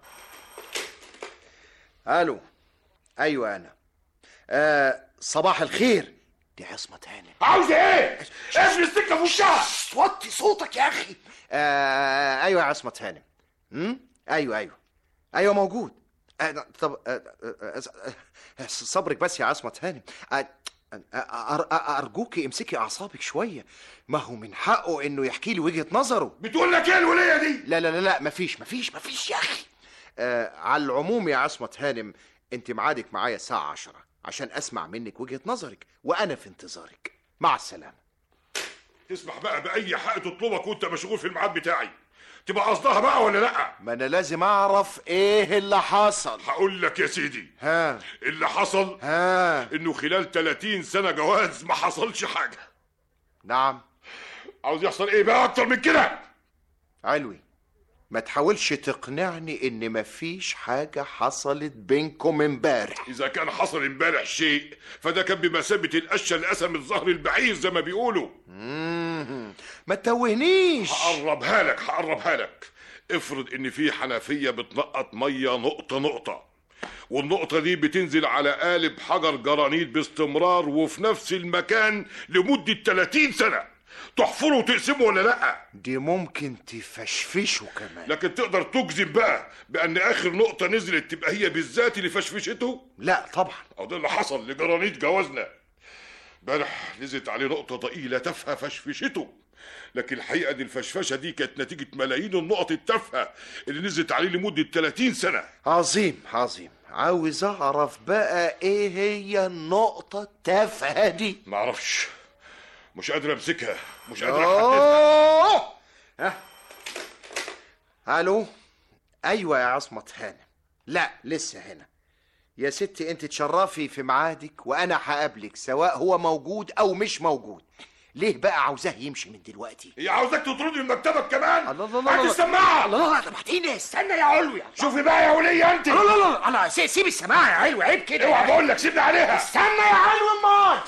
الو ايوه انا آه صباح الخير دي عصمة هانم عاوز ايه؟ قفل السكه في وشها وطي صوتك يا اخي آه ايوه يا عصمة هانم امم ايوه ايوه ايوه موجود آه طب آه آه آه صبرك بس يا عصمة هانم آه أر- أر- أرجوكي امسكي أعصابك شوية ما هو من حقه إنه يحكي لي وجهة نظره بتقول لك ايه الوليه دي؟ لا لا لا لا مفيش مفيش مفيش يا أخي آه على العموم يا عصمة هانم أنت ميعادك معايا الساعة عشرة عشان أسمع منك وجهة نظرك وأنا في انتظارك مع السلامة تسمح بقى باي حق تطلبك وانت مشغول في الميعاد بتاعي تبقى قصدها بقى ولا لا؟ ما أنا لازم أعرف إيه اللي حصل هقول لك يا سيدي ها اللي حصل ها انه خلال 30 سنه جواز ما حصلش حاجه نعم عاوز يحصل ايه بقى اكتر من كده علوي ما تحاولش تقنعني ان مفيش حاجة حصلت بينكم امبارح اذا كان حصل امبارح شيء فده كان بمثابه القشه اللي قسمت ظهر البعير زي ما بيقولوا مم. ما تتوهنيش هقربها لك هقربها لك افرض ان في حنفيه بتنقط ميه نقطه نقطه والنقطة دي بتنزل على قالب حجر جرانيت باستمرار وفي نفس المكان لمدة 30 سنة تحفره وتقسمه ولا لا دي ممكن تفشفشه كمان لكن تقدر تجزم بقى بان اخر نقطة نزلت تبقى هي بالذات اللي فشفشته لا طبعا او ده اللي حصل لجرانيت جوازنا امبارح نزلت عليه نقطة ضئيلة تافهة فشفشته لكن الحقيقة دي الفشفشة دي كانت نتيجة ملايين النقط التافهة اللي نزلت عليه لمدة 30 سنة عظيم عظيم عاوز اعرف بقى ايه هي النقطة التافهة دي معرفش مش قادر امسكها مش قادر احددها أوه! ها الو ايوه يا عصمة هانم لا لسه هنا يا ستي انت تشرفي في ميعادك وانا هقابلك سواء هو موجود او مش موجود ليه بقى عاوزاه يمشي من دلوقتي هي عاوزاك تطردني من مكتبك كمان الله الله هات الله. السماعه الله ده بعدين استنى يا علوي شوفي بقى يا وليه انت لا لا لا الله سي- سيب السماعه يا علوي عيب كده اوعى بقول لك سيبني عليها استنى يا علوي امال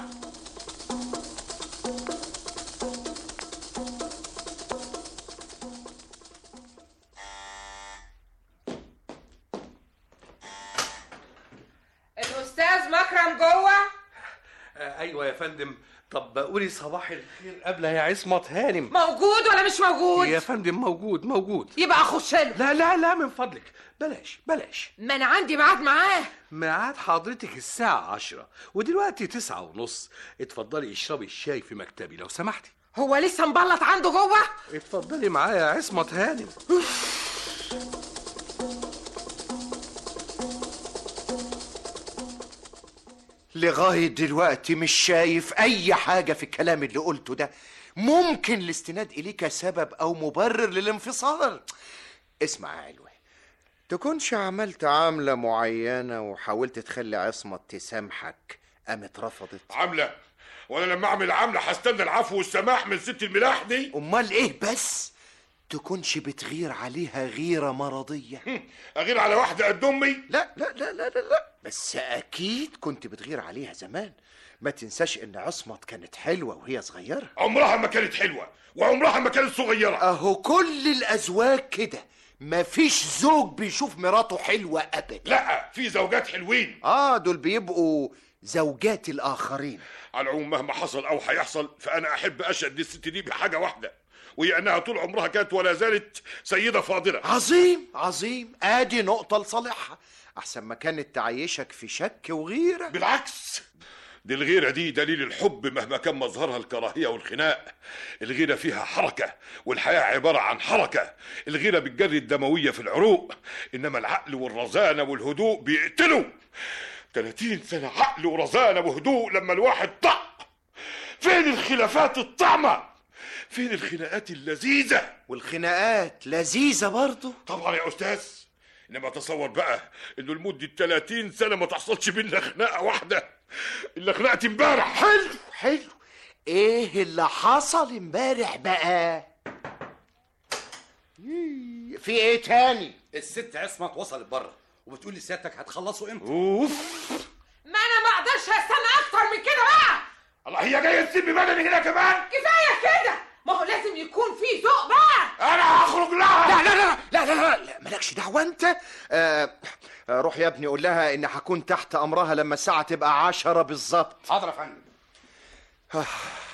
الاستاذ مكرم جوه آه ايوه يا فندم طب قولي صباح الخير قبل يا عصمت هانم موجود ولا مش موجود يا فندم موجود موجود يبقى اخش له لا لا لا من فضلك بلاش بلاش ما انا عندي ميعاد معاه ميعاد حضرتك الساعة عشرة ودلوقتي تسعة ونص اتفضلي اشربي الشاي في مكتبي لو سمحتي هو لسه مبلط عنده جوه اتفضلي معايا يا عصمت هانم لغاية دلوقتي مش شايف أي حاجة في الكلام اللي قلته ده ممكن الاستناد إليك سبب أو مبرر للانفصال اسمع يا علوي تكونش عملت عاملة معينة وحاولت تخلي عصمت تسامحك قامت رفضت عامله وانا لما اعمل عامله هستنى العفو والسماح من ست الملاح دي امال ايه بس تكونش بتغير عليها غيرة مرضية اغير على واحده قد امي لا لا لا لا لا, لا. بس اكيد كنت بتغير عليها زمان ما تنساش ان عصمت كانت حلوة وهي صغيرة عمرها ما كانت حلوه وعمرها ما كانت صغيره اهو كل الازواج كده مفيش زوج بيشوف مراته حلوة ابدا لا في زوجات حلوين اه دول بيبقوا زوجات الاخرين على العموم مهما حصل او هيحصل فانا احب اشهد للست دي بحاجه واحده وهي انها طول عمرها كانت ولا زالت سيده فاضله عظيم عظيم ادي نقطة لصالحها احسن ما كانت تعيشك في شك وغيرة بالعكس دي الغيرة دي دليل الحب مهما كان مظهرها الكراهية والخناق الغيرة فيها حركة والحياة عبارة عن حركة الغيرة بتجري الدموية في العروق إنما العقل والرزانة والهدوء بيقتلوا 30 سنة عقل ورزانة وهدوء لما الواحد طق فين الخلافات الطعمة فين الخناقات اللذيذة والخناقات لذيذة برضه طبعا يا أستاذ إنما تصور بقى إنه لمدة 30 سنة ما تحصلش بينا خناقة واحدة إلا خناقة امبارح حلو حلو ايه اللي حصل امبارح بقى يي، في ايه تاني الست عصمت وصلت بره وبتقول لي سيادتك هتخلصوا امتى اوف ما انا ما اقدرش استنى اكتر من كده بقى الله هي جايه تسيب بدني هنا كمان كفايه كده ما هو لازم يكون في ذوق بقى انا هخرج لها لا لا لا لا لا لا, لا مالكش دعوة انت آه آه، روح يا ابني قول لها ان هكون تحت امرها لما الساعة تبقى عشرة بالظبط حاضر يا فندم آه،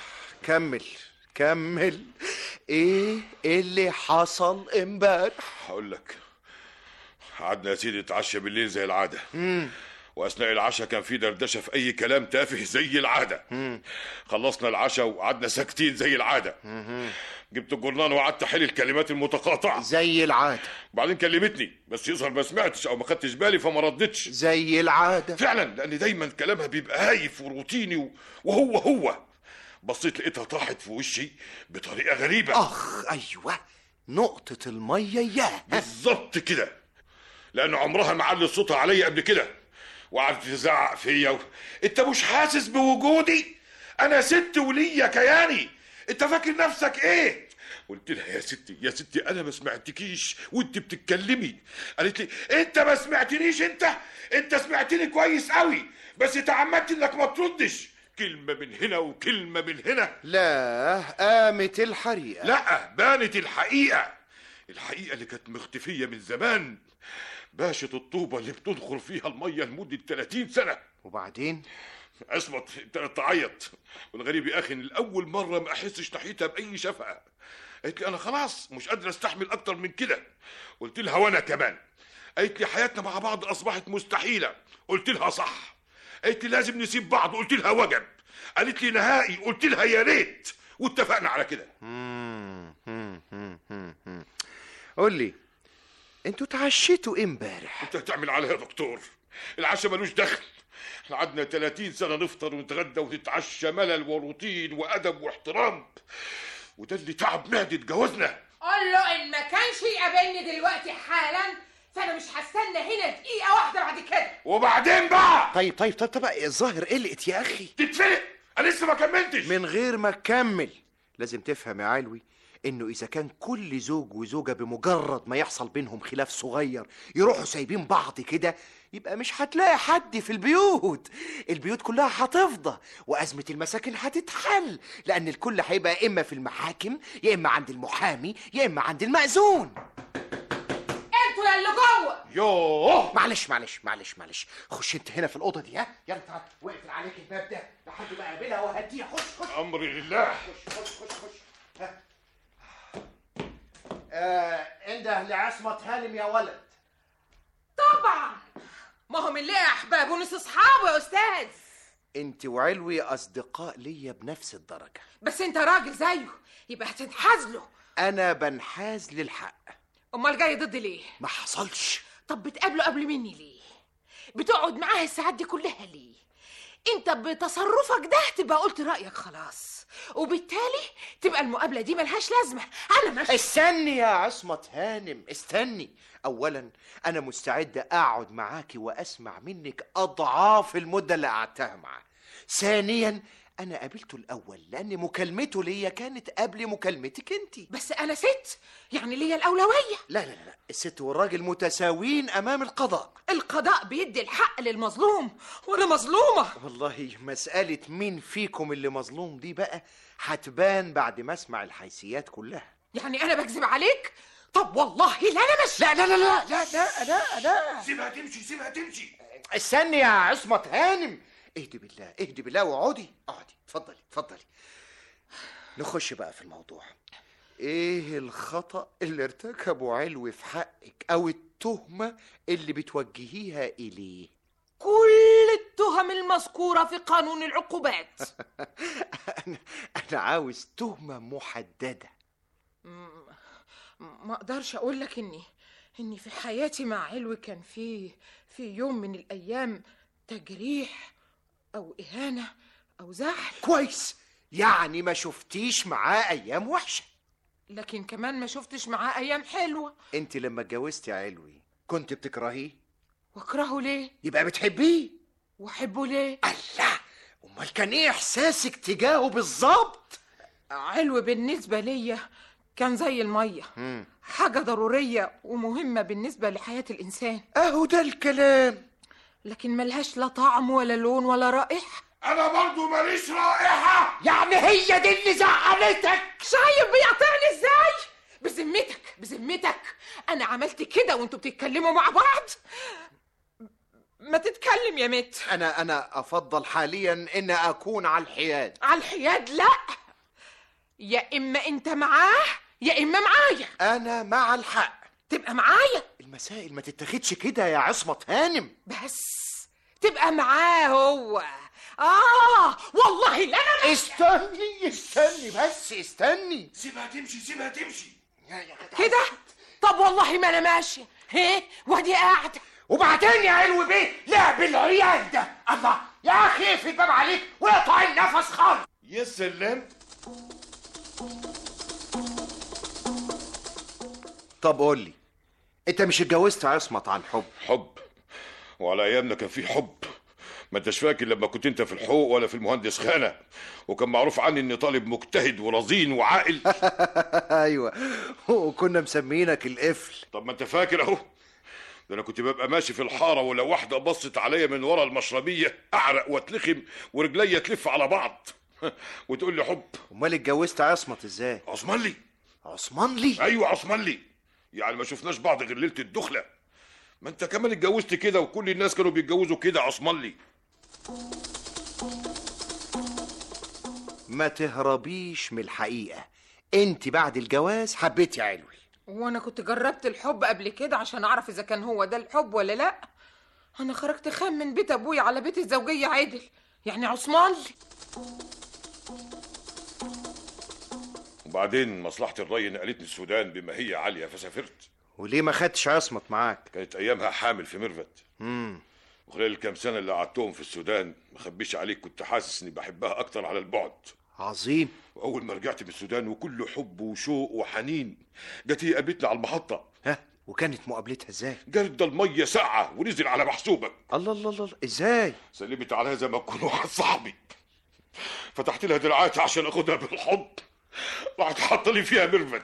كمل كمل ايه اللي حصل امبارح هقول لك قعدنا يا سيدي نتعشى بالليل زي العادة مم. واثناء العشاء كان في دردشه في اي كلام تافه زي العاده خلصنا العشاء وقعدنا ساكتين زي العاده جبت الجرنان وقعدت احل الكلمات المتقاطعه زي العاده بعدين كلمتني بس يظهر ما سمعتش او ما خدتش بالي فما ردتش زي العاده فعلا لان دايما كلامها بيبقى هايف وروتيني و- وهو هو بصيت لقيتها طاحت في وشي بطريقه غريبه اخ ايوه نقطة المية اياه بالظبط كده لان عمرها ما علت صوتها عليا قبل كده وقعدت تزعق فيا و... انت مش حاسس بوجودي انا ست وليا كياني انت فاكر نفسك ايه قلت لها يا ستي يا ستي انا ما سمعتكيش وانت بتتكلمي قالت لي انت ما سمعتنيش انت انت سمعتني كويس قوي بس تعمدت انك ما تردش كلمه من هنا وكلمه من هنا لا قامت الحريقة لا بانت الحقيقة الحقيقة اللي كانت مختفية من زمان باشة الطوبة اللي بتنخر فيها المية لمدة 30 سنة وبعدين عصمت ابتدت تعيط والغريب يا اخي ان الاول مرة ما احسش ناحيتها باي شفقة قالت لي انا خلاص مش قادر استحمل اكتر من كده قلت لها وانا كمان قالت لي حياتنا مع بعض اصبحت مستحيلة قلت لها صح قالت لي لازم نسيب بعض قلت لها وجب قالت لي نهائي قلت لها يا ريت واتفقنا على كده مم، مم، مم، مم، مم. قول لي انتوا اتعشيتوا ايه امبارح انت هتعمل عليها يا دكتور العشاء ملوش دخل احنا قعدنا 30 سنه نفطر ونتغدى ونتعشى ملل وروتين وادب واحترام وده اللي تعب معدة جوازنا قول له ان ما كانش يقابلني دلوقتي حالا فانا مش هستنى هنا دقيقه واحده بعد كده وبعدين بقى طيب طيب طيب طيب الظاهر قلقت يا اخي تتفرق انا لسه ما كملتش من غير ما تكمل لازم تفهم يا علوي انه اذا كان كل زوج وزوجه بمجرد ما يحصل بينهم خلاف صغير يروحوا سايبين بعض كده يبقى مش هتلاقي حد في البيوت البيوت كلها هتفضى وازمه المساكن هتتحل لان الكل هيبقى اما في المحاكم يا اما عند المحامي يا اما عند المأذون انتوا يا اللي جوه يوه معلش معلش معلش معلش خش انت هنا في الاوضه دي ها يلا تعال واقفل عليك الباب ده لحد ما اقابلها وهديها خش خش امري لله خش خش خش خش ها. آه انده لعصمة هانم يا ولد طبعا ما هم اللي احباب ونص اصحابه يا استاذ انت وعلوي اصدقاء ليا بنفس الدرجه بس انت راجل زيه يبقى هتنحاز له انا بنحاز للحق امال جاي ضد ليه ما حصلش طب بتقابله قبل مني ليه بتقعد معاه الساعات دي كلها ليه انت بتصرفك ده تبقى قلت رايك خلاص وبالتالي تبقى المقابله دي ملهاش لازمه انا ماشي استني يا عصمة هانم استني اولا انا مستعد اقعد معاكي واسمع منك اضعاف المده اللي قعدتها معاه ثانيا انا قابلته الاول لان مكالمته ليا كانت قبل مكالمتك انت بس انا ست يعني ليا الاولويه لا لا لا الست والراجل متساويين امام القضاء القضاء بيدي الحق للمظلوم وانا مظلومه والله مسألة مين فيكم اللي مظلوم دي بقى هتبان بعد ما اسمع الحيثيات كلها يعني انا بكذب عليك طب والله لا انا مش لا لا لا لا لا لا لا لا سيبها تمشي سيبها تمشي استني يا عصمة هانم اهدي بالله اهدي بالله واقعدي اقعدي اتفضلي اتفضلي نخش بقى في الموضوع ايه الخطأ اللي ارتكبه علوي في حقك او التهمة اللي بتوجهيها اليه كل التهم المذكوره في قانون العقوبات انا عاوز تهمة محددة م- ما اقدرش اقول لك اني اني في حياتي مع علوي كان في في يوم من الايام تجريح او اهانه او زعل كويس يعني ما شفتيش معاه ايام وحشة لكن كمان ما شفتش معاه ايام حلوه انت لما اتجوزتي علوي كنت بتكرهيه واكرهه ليه يبقى بتحبيه واحبه ليه الله امال كان ايه احساسك تجاهه بالظبط علوي بالنسبه ليا كان زي الميه مم. حاجه ضروريه ومهمه بالنسبه لحياه الانسان اهو ده الكلام لكن ملهاش لا طعم ولا لون ولا رائحه انا برضو ماليش رائحه يعني هي دي اللي زعلتك شايف بيقطعني ازاي بذمتك بذمتك انا عملت كده وانتوا بتتكلموا مع بعض ما تتكلم يا مت انا انا افضل حاليا ان اكون على الحياد على الحياد لا يا اما انت معاه يا اما معايا انا مع الحق تبقى معايا المسائل ما تتاخدش كده يا عصمة هانم بس تبقى معاه هو اه والله لا انا مش استني استني بس استني سيبها تمشي سيبها تمشي كده طب والله ما انا ماشي هي وادي قاعده وبعدين يا علوي بيه لعب العيال ده الله يا اخي اقفل الباب عليك واقطع النفس خالص يا سلام طب قول لي انت مش اتجوزت عصمت عن حب حب وعلى ايامنا كان في حب ما انتش فاكر لما كنت انت في الحقوق ولا في المهندس خانه وكان معروف عني اني طالب مجتهد ورزين وعاقل ايوه وكنا مسمينك القفل طب ما انت فاكر اهو ده انا كنت ببقى ماشي في الحاره ولو واحده بصت عليا من ورا المشربيه اعرق واتلخم ورجليا تلف على بعض وتقول لي حب امال اتجوزت عصمت ازاي عثمان لي عثمان لي ايوه عثمان لي يعني ما شفناش بعض غير ليله الدخله ما انت كمان اتجوزت كده وكل الناس كانوا بيتجوزوا كده عثمان لي ما تهربيش من الحقيقة انت بعد الجواز حبيتي علوي وانا كنت جربت الحب قبل كده عشان اعرف اذا كان هو ده الحب ولا لا انا خرجت خام من بيت ابويا على بيت الزوجيه عدل يعني عثمان لي وبعدين مصلحه الري نقلتني السودان بما هي عاليه فسافرت وليه ما خدتش عصمت معاك كانت ايامها حامل في ميرفت امم وخلال الكام سنه اللي قعدتهم في السودان ما اخبيش عليك كنت حاسس اني بحبها اكتر على البعد عظيم واول ما رجعت من السودان وكله حب وشوق وحنين جت هي قابلتني على المحطه ها وكانت مقابلتها ازاي جرد ده الميه ساقعه ونزل على محسوبك الله الله الله ازاي سلمت عليها زي ما تكون واحد صاحبي فتحت لها دراعاتي عشان اخدها بالحضن راحت حاطه لي فيها ميرفت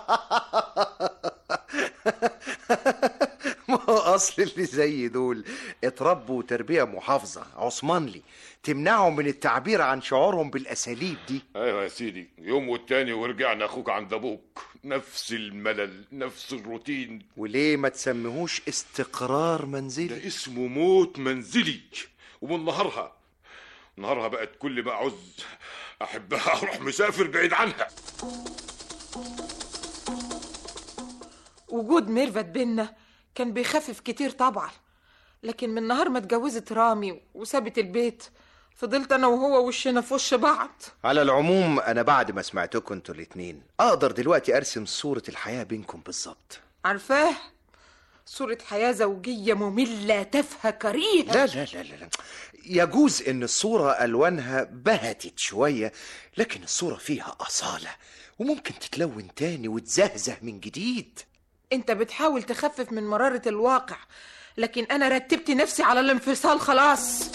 ما هو اصل اللي زي دول اتربوا تربيه محافظه عثمانلي تمنعهم من التعبير عن شعورهم بالاساليب دي ايوه يا سيدي يوم والتاني ورجعنا اخوك عند ابوك نفس الملل نفس الروتين وليه ما تسميهوش استقرار منزلي ده اسمه موت منزلي ومن نهارها نهارها بقت كل ما اعوز احبها اروح مسافر بعيد عنها وجود ميرفت بينا كان بيخفف كتير طبعا لكن من نهار ما اتجوزت رامي وسابت البيت فضلت انا وهو وشنا في وش بعض على العموم انا بعد ما سمعتكم انتوا الاتنين اقدر دلوقتي ارسم صوره الحياه بينكم بالظبط عارفاه صورة حياة زوجية مملة تافهة كريهة لا لا لا لا لا. يجوز ان الصورة الوانها بهتت شوية لكن الصورة فيها اصالة وممكن تتلون تاني وتزهزه من جديد انت بتحاول تخفف من مرارة الواقع لكن انا رتبت نفسي على الانفصال خلاص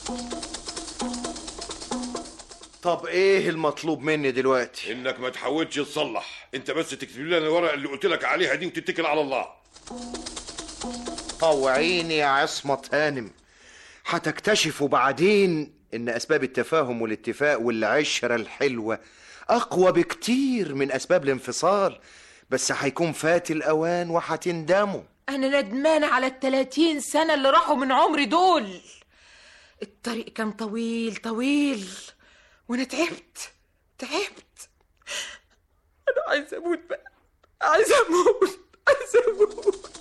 طب ايه المطلوب مني دلوقتي انك ما تحاولش تصلح انت بس تكتب لنا الورقه اللي قلت لك عليها دي وتتكل على الله طوعيني يا عصمة هانم هتكتشفوا بعدين ان اسباب التفاهم والاتفاق والعشرة الحلوة اقوى بكتير من اسباب الانفصال بس هيكون فات الاوان وهتندموا انا ندمانة على التلاتين سنة اللي راحوا من عمري دول الطريق كان طويل طويل وانا تعبت تعبت انا عايزة اموت بقى عايزة اموت عايزة اموت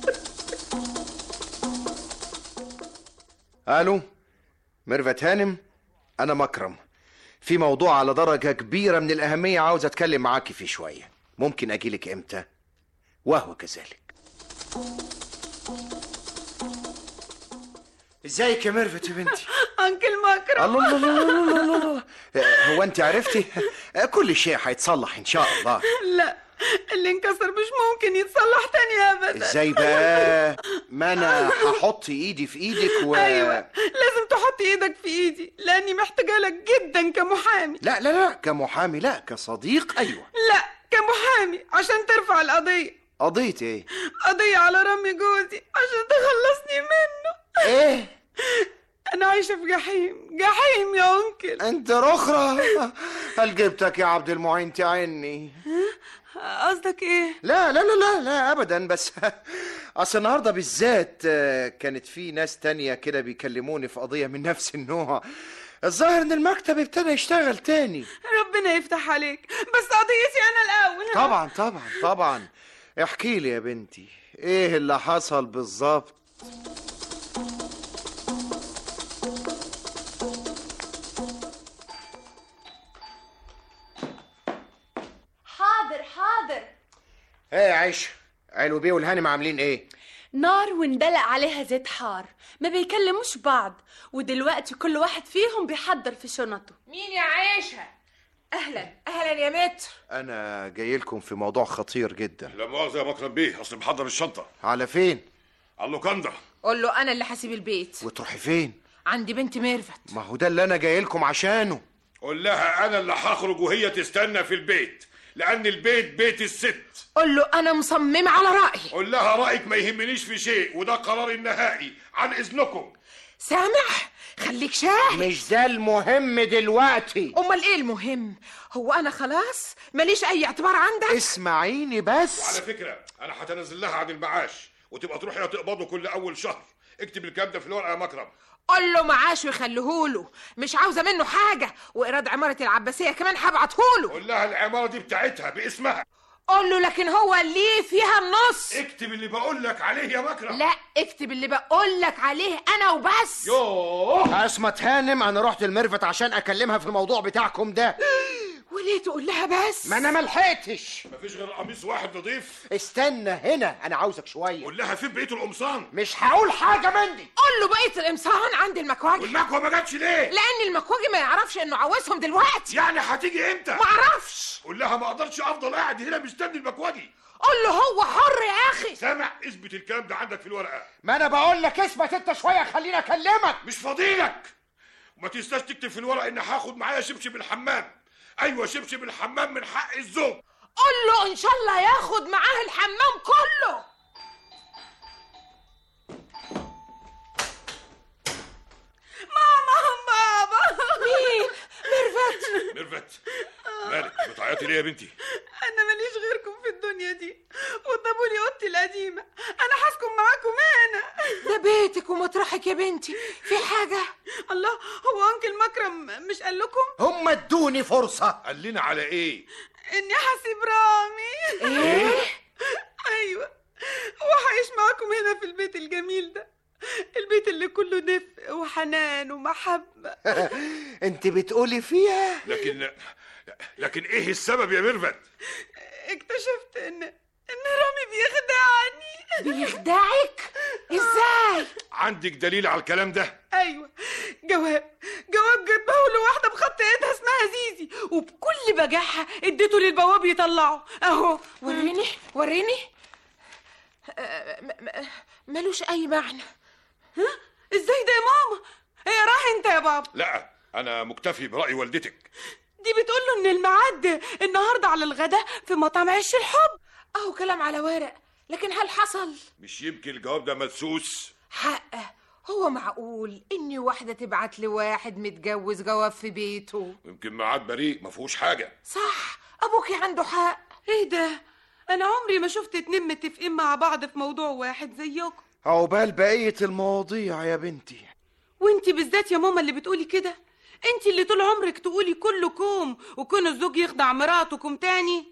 الو ميرفت هانم انا مكرم في موضوع على درجة كبيرة من الأهمية عاوز أتكلم معاكي فيه شوية ممكن أجيلك إمتى؟ وهو كذلك ازيك يا ميرفت يا بنتي انكل مكرم الله الله الله الله الله الله هو انت عرفتي كل شيء هيتصلح ان شاء الله لا اللي انكسر مش ممكن يتصلح تاني ابدا ازاي بقى ما انا هحط ايدي في ايدك و ايوه لازم تحط ايدك في ايدي لاني محتاجه لك جدا كمحامي لا لا لا كمحامي لا كصديق ايوه لا كمحامي عشان ترفع القضيه قضية ايه قضيه على رمي جوزي عشان تخلصني منه ايه انا عايشه في جحيم جحيم يا انكل انت رخرة هل جبتك يا عبد المعين تعني قصدك ايه لا لا لا لا لا ابدا بس اصل النهارده بالذات آه، كانت في ناس تانية كده بيكلموني في قضية من نفس النوع الظاهر ان المكتب ابتدى يشتغل تاني ربنا يفتح عليك بس قضيتي انا الاول طبعا طبعا طبعا احكي لي يا بنتي ايه اللي حصل بالظبط حاضر حاضر ايه يا عيشة علو بيه والهانم عاملين ايه نار وندلق عليها زيت حار ما بيكلموش بعض ودلوقتي كل واحد فيهم بيحضر في شنطه مين يا عيشه اهلا اهلا يا متر انا جاي لكم في موضوع خطير جدا لا مؤاخذه يا مكرم بيه اصل محضر الشنطه على فين على اللوكاندا قول له انا اللي هسيب البيت وتروحي فين عندي بنت ميرفت ما هو ده اللي انا جاي لكم عشانه قول لها انا اللي هخرج وهي تستنى في البيت لان البيت بيت الست قول له انا مصممه على رايي قول لها رايك ما يهمنيش في شيء وده قراري النهائي عن اذنكم سامع خليك شاهد مش ده المهم دلوقتي امال ايه المهم هو انا خلاص ماليش اي اعتبار عندك اسمعيني بس وعلى فكره انا هتنزل لها عن المعاش وتبقى تروحي تقبضه كل اول شهر اكتب الكلام ده في الورقه يا مكرم قول له معاش ويخليهوله مش عاوزه منه حاجه وايراد عماره العباسيه كمان هبعتهوله قول لها العماره دي بتاعتها باسمها قول له لكن هو ليه فيها النص اكتب اللي بقول لك عليه يا مكرم لا اكتب اللي بقول لك عليه انا وبس يوه عصمة هانم انا رحت المرفت عشان اكلمها في الموضوع بتاعكم ده وليه تقول لها بس ما انا ملحقتش مفيش غير قميص واحد نضيف استنى هنا انا عاوزك شويه قول لها فين بقيه القمصان مش هقول حاجه مندي قول له بقيه القمصان عند المكواجي والمكوى ما جاتش ليه لان المكواجي ما يعرفش انه عاوزهم دلوقتي يعني هتيجي امتى ما اعرفش قول لها ما اقدرش افضل قاعد هنا مستني المكواجي قول له هو حر يا اخي سامع اثبت الكلام ده عندك في الورقه ما انا بقول لك اثبت انت شويه خليني اكلمك مش فاضيلك وما تنساش تكتب في الورق ان هاخد معايا شبشب الحمام ايوه شبشب الحمام من حق الزوج قول له ان شاء الله ياخد معاه الحمام كله ماما بابا مين ميرفت ميرفت مالك بتعيطي ليه يا بنتي انا ماليش غيركم في الدنيا دي وطابوا لي اوضتي القديمه انا هسكن معاكم هنا ده بيتك ومطرحك يا بنتي في حاجه الله هو انكل مكرم مش قال لكم هم ادوني فرصة قال لنا على ايه اني هسيب رامي ايه ايوه هو هعيش معاكم هنا في البيت الجميل ده البيت اللي كله دفء وحنان ومحبه انت بتقولي فيها لكن لكن ايه السبب يا ميرفت اكتشفت ان ان رامي بيخدعني بيخدعك ازاي عندك دليل على الكلام ده ايوه جواب جواب جابه لواحده بخط ايدها اسمها زيزي وبكل بجاحه اديته للبواب يطلعه اهو وريني وريني آه، م- م- ملوش اي معنى ها ازاي ده يا ماما هي راح انت يا بابا لا انا مكتفي براي والدتك دي بتقول له ان الميعاد النهارده على الغدا في مطعم عش الحب اهو كلام على ورق لكن هل حصل مش يمكن الجواب ده مدسوس حقه هو معقول ان واحده تبعت لواحد متجوز جواب في بيته يمكن ميعاد بريء ما فيهوش حاجه صح ابوكي عنده حق ايه ده انا عمري ما شفت اتنين متفقين مع بعض في موضوع واحد زيكم عقبال بقية المواضيع يا بنتي وانتي بالذات يا ماما اللي بتقولي كده انتي اللي طول عمرك تقولي كله كوم وكون الزوج يخدع مراته كوم تاني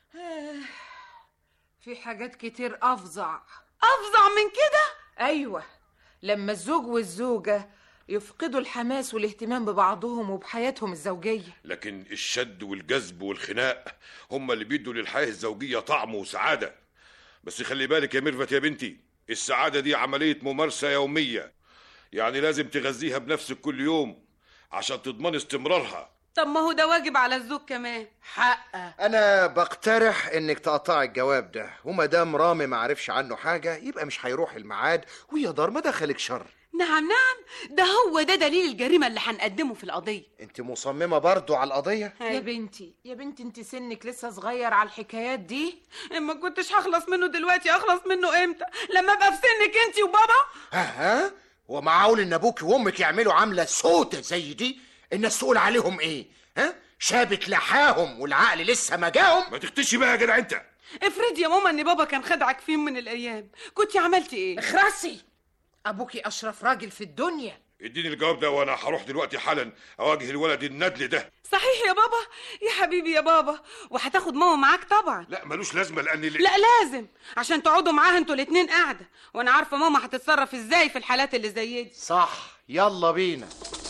في حاجات كتير افظع افظع من كده ايوه لما الزوج والزوجه يفقدوا الحماس والاهتمام ببعضهم وبحياتهم الزوجيه لكن الشد والجذب والخناق هم اللي بيدوا للحياه الزوجيه طعم وسعاده بس خلي بالك يا ميرفت يا بنتي السعاده دي عمليه ممارسه يوميه يعني لازم تغذيها بنفسك كل يوم عشان تضمن استمرارها طب ما هو ده واجب على الزوج كمان حقه انا بقترح انك تقطعي الجواب ده وما دام رامي ما عرفش عنه حاجة يبقى مش هيروح الميعاد ويا دار ما دخلك شر نعم نعم ده هو ده دليل الجريمة اللي هنقدمه في القضية انت مصممة برضو على القضية يا بنتي يا بنتي انت سنك لسه صغير على الحكايات دي ما كنتش هخلص منه دلوقتي اخلص منه امتى لما ابقى في سنك انت وبابا ها ها ومعقول ان ابوك وامك يعملوا عاملة سودة زي دي الناس تقول عليهم ايه ها شابك لحاهم والعقل لسه ما جاهم ما تختشي بقى يا جدع انت افرضي يا ماما ان بابا كان خدعك في يوم من الايام كنت عملتي ايه اخرسي ابوكي اشرف راجل في الدنيا اديني الجواب ده وانا هروح دلوقتي حالا اواجه الولد الندل ده صحيح يا بابا يا حبيبي يا بابا وهتاخد ماما معاك طبعا لا ملوش لازمه لان اللي... لا لازم عشان تقعدوا معاها انتوا الاتنين قاعده وانا عارفه ماما هتتصرف ازاي في الحالات اللي زي دي صح يلا بينا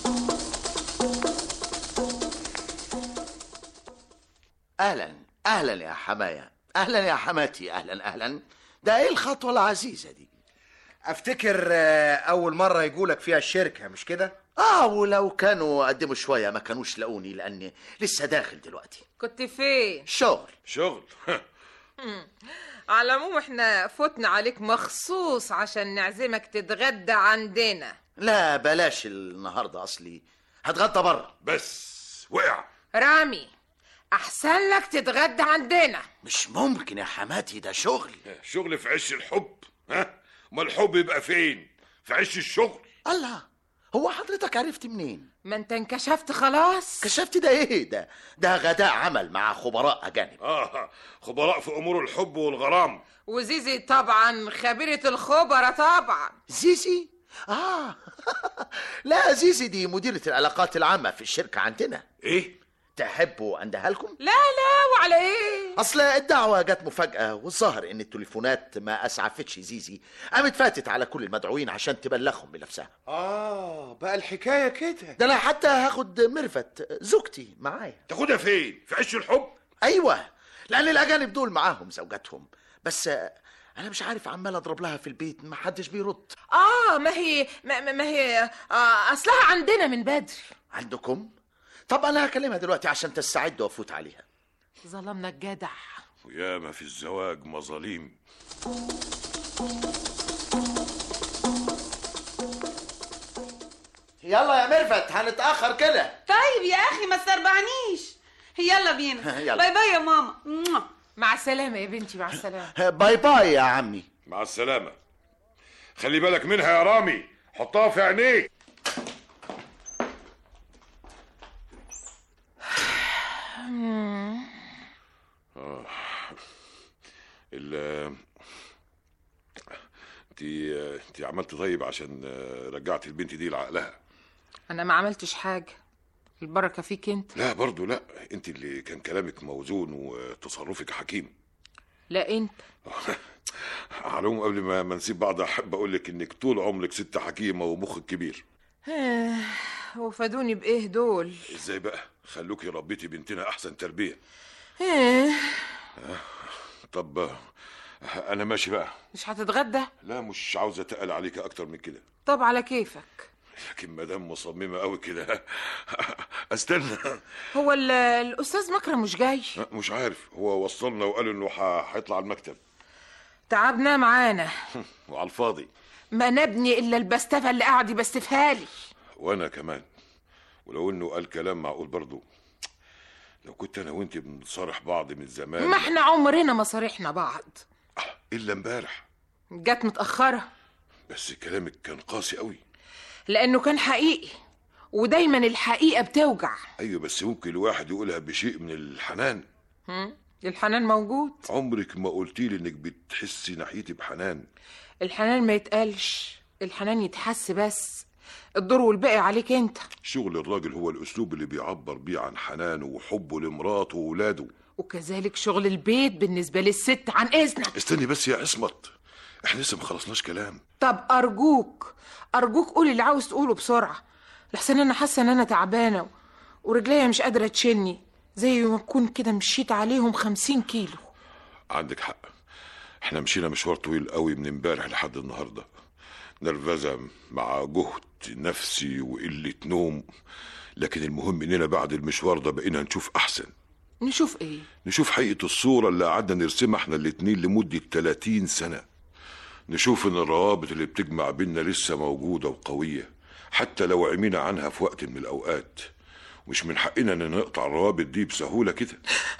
اهلا اهلا يا حماية اهلا يا حماتي اهلا اهلا ده ايه الخطوه العزيزه دي افتكر آه، اول مرة يقولك فيها الشركة مش كده اه ولو كانوا قدموا شويه ما كانوش لاقوني لاني لسه داخل دلوقتي كنت فين شغل شغل مم. على العموم احنا فوتنا عليك مخصوص عشان نعزمك تتغدى عندنا لا بلاش النهارده اصلي هتغدى بره بس وقع رامي احسن لك تتغدى عندنا مش ممكن يا حماتي ده شغل شغل في عش الحب ها ما الحب يبقى فين في عش الشغل الله هو حضرتك عرفت منين ما انت انكشفت خلاص كشفت ده ايه ده ده غداء عمل مع خبراء اجانب اه خبراء في امور الحب والغرام وزيزي طبعا خبيرة الخبرة طبعا زيزي اه لا زيزي دي مديرة العلاقات العامة في الشركة عندنا ايه تحبوا اندها لكم لا لا وعلى ايه اصل الدعوة جت مفاجأة والظاهر ان التليفونات ما اسعفتش زيزي قامت فاتت على كل المدعوين عشان تبلغهم بنفسها اه بقى الحكاية كده ده انا حتى هاخد ميرفت زوجتي معايا تاخدها فين في عش الحب ايوه لان الاجانب دول معاهم زوجاتهم بس آه، انا مش عارف عمال اضرب لها في البيت ما حدش بيرد اه ما هي ما, ما- ما هي آه اصلها عندنا من بدري عندكم طب انا هكلمها دلوقتي عشان تستعد وافوت عليها ظلمنا الجدع وياما في الزواج مظاليم يلا يا ميرفت هنتاخر كده طيب يا اخي ما تسربعنيش يلا بينا يلا. باي باي يا ماما موah. مع السلامة يا بنتي مع السلامة باي باي يا عمي مع السلامة خلي بالك منها يا رامي حطها في عينيك آه. ال انت انت عملت طيب عشان رجعت البنت دي لعقلها انا ما عملتش حاجة البركة فيك انت لا برضو لا انت اللي كان كلامك موزون وتصرفك حكيم لا انت على العموم قبل ما ما نسيب بعض احب اقول لك انك طول عمرك ست حكيمه ومخك كبير آه، وفادوني بايه دول ازاي بقى خلوكي ربيتي بنتنا احسن تربيه آه، طب آه، انا ماشي بقى مش هتتغدى لا مش عاوز اتقل عليك اكتر من كده طب على كيفك لكن مدام مصممه قوي كده استنى هو ال- الاستاذ مكرم مش جاي مش عارف هو وصلنا وقال انه ح- هيطلع المكتب تعبنا معانا وعلى الفاضي ما نبني الا البستفه اللي قاعد يبستفها لي وانا كمان ولو انه قال كلام معقول برضه لو كنت انا وانت بنصارح بعض من زمان ما احنا عمرنا ما صارحنا بعض الا امبارح جت متاخره بس كلامك كان قاسي قوي لانه كان حقيقي ودايما الحقيقه بتوجع ايوه بس ممكن الواحد يقولها بشيء من الحنان هم؟ الحنان موجود عمرك ما قلتي لي انك بتحسي ناحيتي بحنان الحنان ما يتقالش الحنان يتحس بس الدور والباقي عليك انت شغل الراجل هو الاسلوب اللي بيعبر بيه عن حنانه وحبه لمراته وولاده وكذلك شغل البيت بالنسبه للست عن اذنك استني بس يا عصمت احنا لسه ما خلصناش كلام طب ارجوك ارجوك قولي اللي عاوز تقوله بسرعه لحسن انا حاسه ان انا تعبانه ورجليا مش قادره تشيلني زي ما اكون كده مشيت عليهم خمسين كيلو عندك حق احنا مشينا مشوار طويل قوي من امبارح لحد النهارده نرفزه مع جهد نفسي وقله نوم لكن المهم اننا بعد المشوار ده بقينا نشوف احسن نشوف ايه نشوف حقيقة الصورة اللي قعدنا نرسمها احنا الاتنين لمدة 30 سنة نشوف ان الروابط اللي بتجمع بينا لسه موجودة وقوية حتى لو عمينا عنها في وقت من الأوقات مش من حقنا ان نقطع الروابط دي بسهولة كده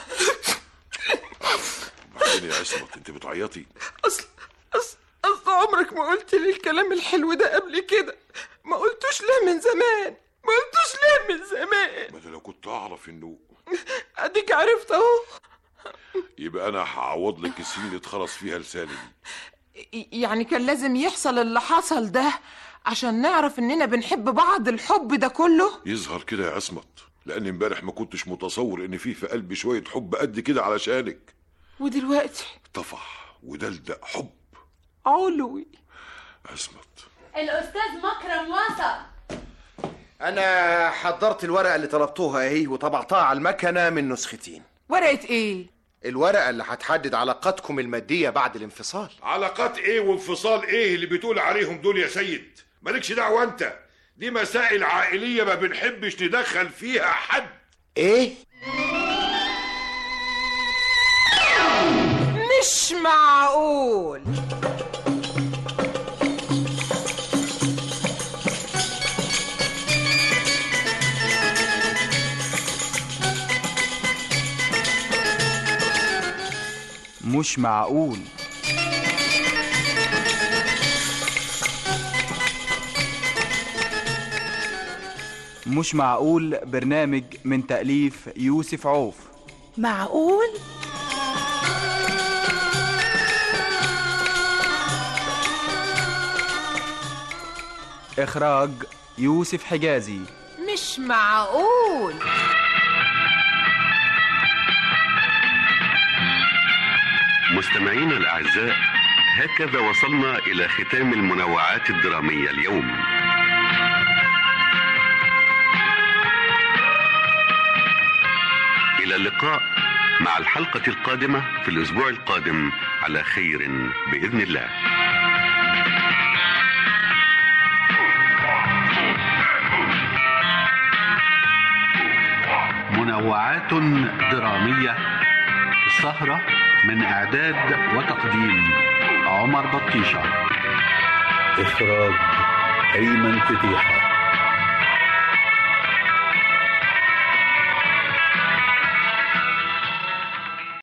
بعدين يا عصمت انت بتعيطي اصل اصل اصل عمرك ما قلت لي الكلام الحلو ده قبل كده ما قلتوش ليه من زمان ما قلتوش ليه من زمان ما انا لو كنت اعرف انه اديك عرفت اهو يبقى انا هعوض لك السنين اللي اتخلص فيها لساني دي يعني كان لازم يحصل اللي حصل ده عشان نعرف اننا بنحب بعض الحب ده كله يظهر كده يا عصمت لان امبارح ما كنتش متصور ان في في قلبي شوية حب قد كده علشانك ودلوقتي طفح ودلدق حب علوي عصمت الأستاذ مكرم وصل انا حضرت الورقه اللي طلبتوها اهي وطبعتها على المكنه من نسختين ورقه ايه الورقه اللي هتحدد علاقاتكم الماديه بعد الانفصال علاقات ايه وانفصال ايه اللي بتقول عليهم دول يا سيد مالكش دعوه انت دي مسائل عائليه ما بنحبش ندخل فيها حد ايه مش معقول مش معقول مش معقول برنامج من تأليف يوسف عوف معقول إخراج يوسف حجازي مش معقول مستمعينا الأعزاء هكذا وصلنا إلى ختام المنوعات الدرامية اليوم إلى اللقاء مع الحلقة القادمة في الأسبوع القادم على خير بإذن الله منوعات درامية السهرة من إعداد وتقديم عمر بطيشة إخراج أيمن فتيحة